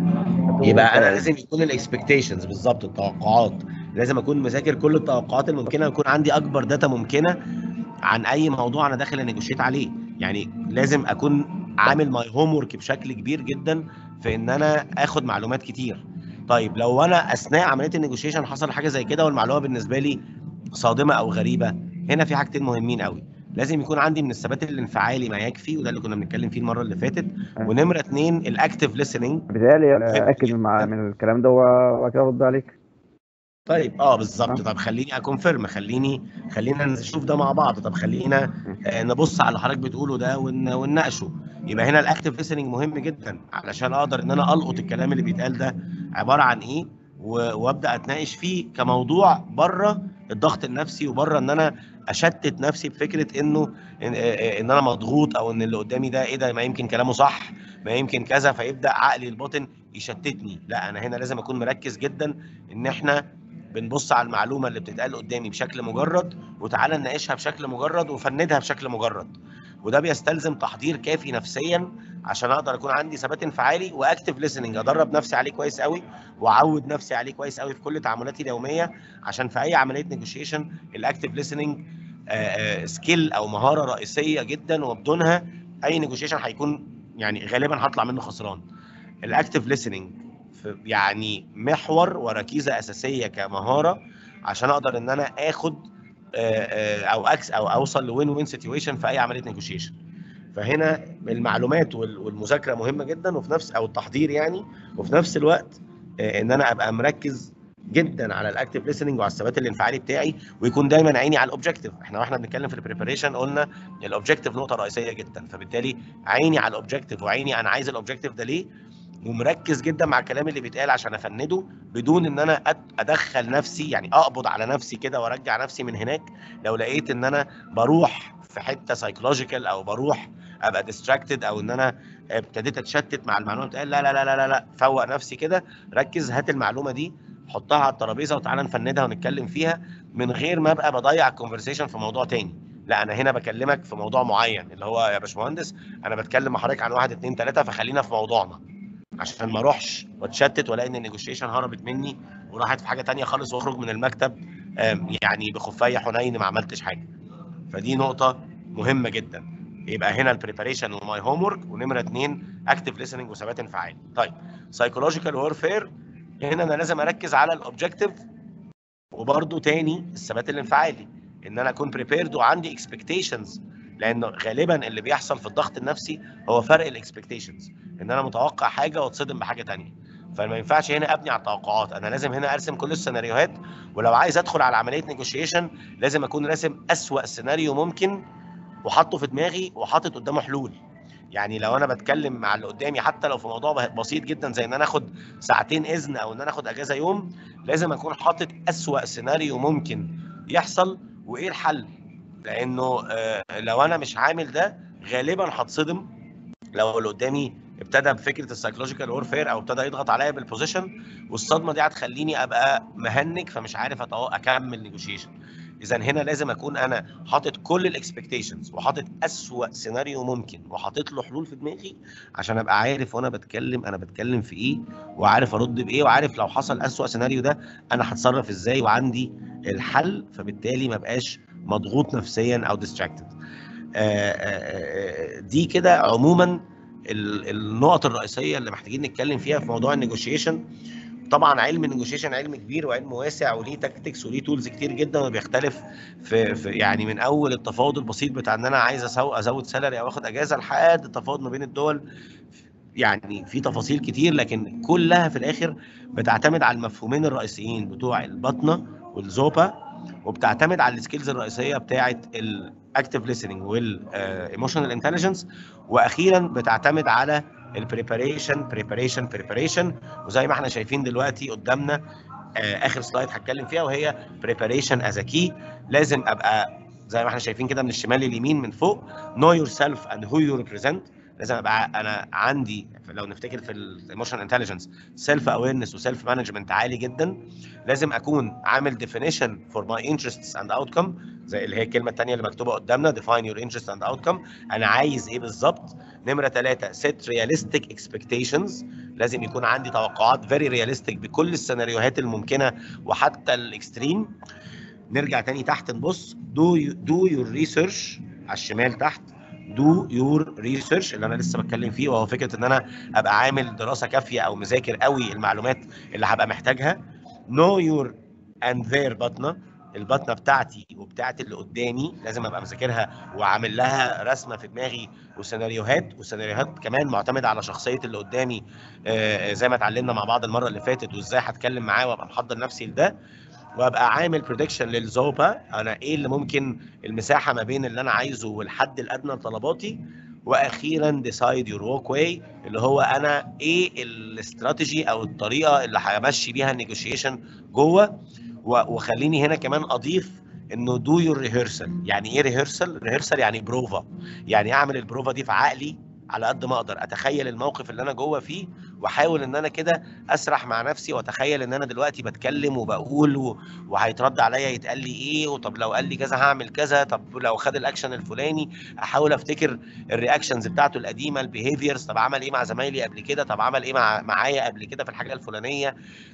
A: يبقى انا لازم يكون الاكسبكتيشنز بالظبط التوقعات لازم اكون مذاكر كل التوقعات الممكنه يكون عندي اكبر داتا ممكنه عن اي موضوع انا داخل انيجوشيت عليه يعني لازم اكون عامل ماي هوم ورك بشكل كبير جدا في ان انا اخد معلومات كتير طيب لو انا اثناء عمليه النيجوشيشن حصل حاجه زي كده والمعلومه بالنسبه لي صادمه او غريبه هنا في حاجتين مهمين قوي لازم يكون عندي من الثبات الانفعالي ما يكفي وده اللي كنا بنتكلم فيه المره اللي فاتت ونمره اتنين الاكتف listening
B: بيتهيألي أنا اكد من, مع- من الكلام ده وبعد كده ارد عليك
A: طيب اه بالظبط طب خليني اكونفيرم خليني خلينا نشوف ده مع بعض طب خلينا آه نبص على اللي حضرتك بتقوله ده ون- ونناقشه يبقى هنا الاكتف listening مهم جدا علشان اقدر ان انا القط الكلام اللي بيتقال ده عباره عن ايه و- وابدا اتناقش فيه كموضوع بره الضغط النفسي وبره ان انا اشتت نفسي بفكره انه ان, آه، ان انا مضغوط او ان اللي قدامي ده ايه ده ما يمكن كلامه صح ما يمكن كذا فيبدا عقلي الباطن يشتتني لا انا هنا لازم اكون مركز جدا ان احنا بنبص على المعلومه اللي بتتقال قدامي بشكل مجرد وتعالى نناقشها بشكل مجرد وفندها بشكل مجرد وده بيستلزم تحضير كافي نفسيا عشان اقدر اكون عندي ثبات انفعالي واكتف ليسننج ادرب نفسي عليه كويس قوي واعود نفسي عليه كويس قوي في كل تعاملاتي اليوميه عشان في اي عمليه نيجوشيشن الاكتف ليسننج سكيل او مهاره رئيسيه جدا وبدونها اي نيجوشيشن هيكون يعني غالبا هطلع منه خسران الاكتف ليسننج يعني محور وركيزه اساسيه كمهاره عشان اقدر ان انا اخد آه، آه، او اكس او اوصل لوين وين سيتويشن في اي عمليه نيجوشيشن فهنا المعلومات وال- والمذاكره مهمه جدا وفي نفس او التحضير يعني وفي نفس الوقت آه، ان انا ابقى مركز جدا على الاكتف ليسننج وعلى الثبات الانفعالي بتاعي ويكون دايما عيني على الاوبجيكتيف احنا واحنا بنتكلم في البريباريشن قلنا الاوبجيكتيف نقطه رئيسيه جدا فبالتالي عيني على الاوبجيكتيف وعيني انا عايز الاوبجيكتيف ده ليه ومركز جدا مع الكلام اللي بيتقال عشان افنده بدون ان انا أد- ادخل نفسي يعني اقبض على نفسي كده وارجع نفسي من هناك لو لقيت ان انا بروح في حته سايكولوجيكال او بروح ابقى ديستراكتد او ان انا ابتديت اتشتت مع المعلومه بتقال لا لا لا لا لا, لا. فوق نفسي كده ركز هات المعلومه دي حطها على الترابيزه وتعالى نفندها ونتكلم فيها من غير ما ابقى بضيع الكونفرسيشن في موضوع تاني لا انا هنا بكلمك في موضوع معين اللي هو يا باشمهندس انا بتكلم مع حضرتك عن واحد اتنين تلاته فخلينا في موضوعنا عشان ما اروحش واتشتت والاقي ان النيجوشيشن هربت مني وراحت في حاجه تانية خالص واخرج من المكتب آم، يعني بخفايه حنين ما عملتش حاجه فدي نقطه مهمه جدا يبقى هنا البريباريشن وماي هوم ورك ونمره اثنين اكتف ليسننج وثبات انفعالي طيب سايكولوجيكال وورفير هنا انا لازم اركز على الاوبجكتيف وبرده تاني الثبات الانفعالي ان انا اكون بريبيرد وعندي اكسبكتيشنز لانه غالبا اللي بيحصل في الضغط النفسي هو فرق الاكسبكتيشنز ان انا متوقع حاجه واتصدم بحاجه تانية فما ينفعش هنا ابني على التوقعات انا لازم هنا ارسم كل السيناريوهات ولو عايز ادخل على عمليه نيجوشيشن لازم اكون راسم اسوأ سيناريو ممكن وحاطه في دماغي وحاطط قدامه حلول يعني لو انا بتكلم مع اللي قدامي حتى لو في موضوع بسيط جدا زي ان انا اخد ساعتين اذن او ان انا اخد اجازه يوم لازم اكون حاطط اسوأ سيناريو ممكن يحصل وايه الحل لانه آه، لو انا مش عامل ده غالبا هتصدم لو اللي قدامي ابتدى بفكره السايكولوجيكال وورفير او ابتدى يضغط عليا بالبوزيشن والصدمه دي هتخليني ابقى مهنج فمش عارف أتو- اكمل نيجوشيشن اذا هنا لازم اكون انا حاطط كل الاكسبكتيشنز وحاطط اسوأ سيناريو ممكن وحاطط له حلول في دماغي عشان ابقى عارف وانا بتكلم انا بتكلم في ايه وعارف ارد بايه وعارف لو حصل اسوأ سيناريو ده انا هتصرف ازاي وعندي الحل فبالتالي ما بقاش مضغوط نفسيا او ديستراكتد دي كده عموما ال- النقط الرئيسيه اللي محتاجين نتكلم فيها في موضوع النيجوشيشن طبعا علم النيجوشيشن علم كبير وعلم واسع وليه تاكتكس وليه تولز كتير جدا وبيختلف في, في يعني من اول التفاوض البسيط بتاع ان انا عايز أسو- ازود سالري او اخد اجازه لحد التفاوض ما بين الدول يعني في تفاصيل كتير لكن كلها في الاخر بتعتمد على المفهومين الرئيسيين بتوع البطنه والزوبا وبتعتمد على السكيلز الرئيسيه بتاعه الاكتف ليسننج والايموشنال انتليجنس واخيرا بتعتمد على البريباريشن بريباريشن بريباريشن وزي ما احنا شايفين دلوقتي قدامنا آه، اخر سلايد هتكلم فيها وهي بريباريشن از كي لازم ابقى زي ما احنا شايفين كده من الشمال لليمين من فوق know yourself and who you represent لازم ابقى انا عندي لو نفتكر في الايموشنال انتليجنس سيلف اويرنس وسيلف مانجمنت عالي جدا لازم اكون عامل ديفينيشن فور ماي انترستس اند اوتكم زي اللي هي الكلمه الثانيه اللي مكتوبه قدامنا define your interest and outcome انا عايز ايه بالظبط نمره ثلاثة set realistic expectations لازم يكون عندي توقعات very realistic بكل السيناريوهات الممكنه وحتى الاكستريم نرجع تاني تحت نبص do you, do your research على الشمال تحت do your research اللي انا لسه بتكلم فيه وهو فكره ان انا ابقى عامل دراسه كافيه او مذاكر قوي المعلومات اللي هبقى محتاجها know your and their بطنه البطنه بتاعتي وبتاعت اللي قدامي لازم ابقى مذاكرها وعامل لها رسمه في دماغي وسيناريوهات وسيناريوهات كمان معتمده على شخصيه اللي قدامي آه، زي ما اتعلمنا مع بعض المره اللي فاتت وازاي هتكلم معاه وابقى محضر نفسي لده وابقى عامل بريدكشن للزوبا انا ايه اللي ممكن المساحه ما بين اللي انا عايزه والحد الادنى لطلباتي واخيرا ديسايد يور ووك واي اللي هو انا ايه الاستراتيجي او الطريقه اللي همشي بيها النيجوشيشن جوه و- وخليني هنا كمان اضيف انه دو يور ريهرسل يعني ايه ريهرسل ريهرسل يعني بروفا يعني اعمل البروفا دي في عقلي على قد ما اقدر اتخيل الموقف اللي انا جوه فيه واحاول ان انا كده اسرح مع نفسي واتخيل ان انا دلوقتي بتكلم وبقول و... وهيترد عليا يتقال لي ايه وطب لو قال لي كذا هعمل كذا طب لو خد الاكشن الفلاني احاول افتكر الرياكشنز بتاعته القديمه البيهيفيرز طب عمل ايه مع زمايلي قبل كده طب عمل ايه مع معايا قبل كده في الحاجه الفلانيه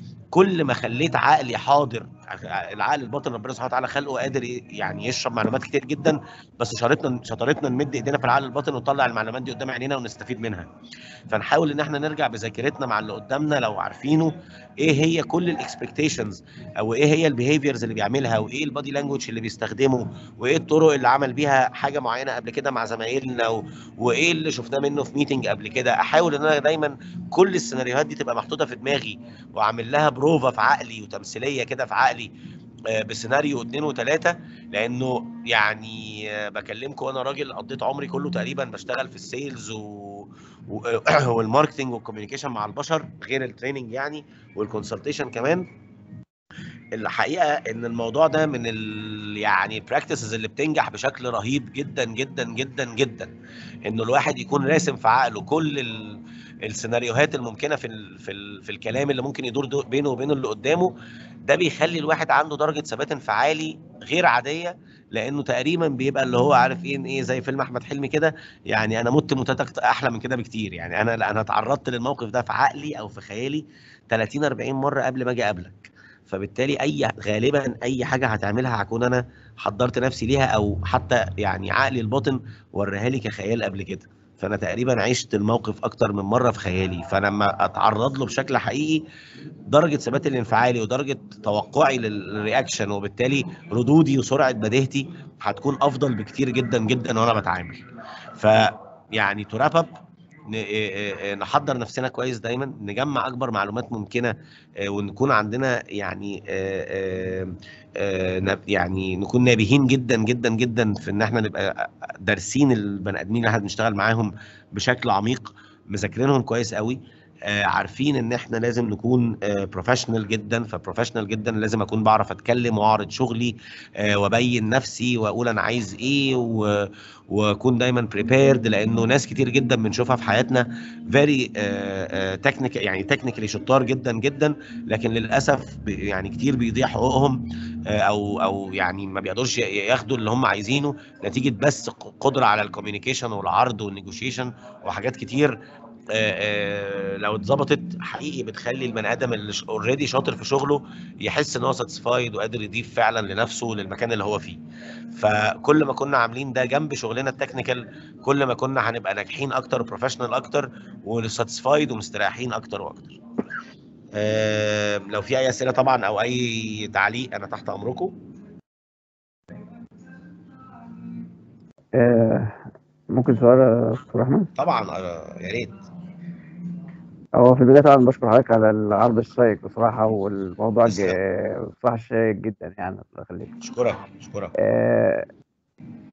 A: كل ما خليت عقلي حاضر العقل الباطن ربنا سبحانه وتعالى خلقه قادر ي- يعني يشرب معلومات كتير جدا بس شطارتنا شطارتنا نمد ايدينا في العقل الباطن ونطلع المعلومات دي قدام عينينا ونستفيد منها فنحاول ان احنا نرجع بذاكرتنا مع اللي قدامنا لو عارفينه ايه هي كل الاكسبكتيشنز او ايه هي البيهيفيرز اللي بيعملها وايه البادي لانجوج اللي بيستخدمه وايه الطرق اللي عمل بيها حاجه معينه قبل كده مع زمايلنا و... وايه اللي شفناه منه في ميتنج قبل كده احاول ان انا دايما كل السيناريوهات دي تبقى محطوطه في دماغي واعمل لها بروفا في عقلي وتمثيليه كده في عقلي آه، بسيناريو اثنين وثلاثه لانه يعني آه، بكلمكم وانا راجل قضيت عمري كله تقريبا بشتغل في السيلز و... و... والماركتنج والكوميونيكيشن مع البشر غير التريننج يعني والكونسلتيشن كمان الحقيقه ان الموضوع ده من ال يعني البراكتسز اللي بتنجح بشكل رهيب جدا جدا جدا جدا انه الواحد يكون راسم في عقله كل ال... السيناريوهات الممكنه في ال... في ال... في الكلام اللي ممكن يدور دو- بينه وبين اللي قدامه ده بيخلي الواحد عنده درجه ثبات انفعالي غير عاديه لانه تقريبا بيبقى اللي هو عارف ايه ايه زي فيلم احمد حلمي كده يعني انا مت موتتك احلى من كده بكتير يعني انا انا اتعرضت للموقف ده في عقلي او في خيالي 30 40 مره قبل ما اجي اقابلك فبالتالي اي غالبا اي حاجه هتعملها هكون انا حضرت نفسي ليها او حتى يعني عقلي الباطن وريها لي كخيال قبل كده فانا تقريبا عشت الموقف اكتر من مره في خيالي فلما اتعرض له بشكل حقيقي درجه ثباتي الانفعالي ودرجه توقعي للرياكشن وبالتالي ردودي وسرعه بديهتي هتكون افضل بكتير جدا جدا وانا بتعامل ف يعني تو راب اب نحضر نفسنا كويس دايما نجمع اكبر معلومات ممكنه آه، ونكون عندنا يعني آه، آه، آه، نب- يعني نكون نابهين جدا جدا جدا في ان احنا نبقى دارسين البني ادمين اللي احنا بنشتغل معاهم بشكل عميق مذاكرينهم كويس قوي آه، عارفين ان احنا لازم نكون بروفيشنال جدا فبروفيشنال جدا لازم اكون بعرف اتكلم واعرض شغلي آه، وابين نفسي واقول انا عايز ايه و- واكون دايما بريبيرد لانه ناس كتير جدا بنشوفها في حياتنا فيري تكنيكال يعني تكنيكالي شطار جدا جدا لكن للاسف ب- يعني كتير بيضيع حقوقهم آه، او او يعني ما بيقدرش ي- ياخدوا اللي هم عايزينه نتيجه بس ق- قدره على الكوميونيكيشن والعرض والنيجوشيشن وحاجات كتير آه، آه، لو اتظبطت حقيقي بتخلي البني ادم اللي اوريدي شاطر في شغله يحس ان هو ساتسفايد وقادر يضيف فعلا لنفسه للمكان اللي هو فيه فكل ما كنا عاملين ده جنب شغلنا التكنيكال كل ما كنا هنبقى ناجحين اكتر وبروفيشنال اكتر وساتسفايد ومستريحين اكتر واكتر آه، لو في اي اسئله طبعا او اي تعليق انا تحت امركم
B: آه، ممكن سؤال يا دكتور احمد
A: طبعا آه، يا ريت
B: هو في البدايه طبعا بشكر حضرتك على العرض الشيق بصراحه والموضوع
A: تسلم.
B: ج- بصراحه شيق جدا يعني الله يخليك
A: اشكرك اشكرك
B: آه،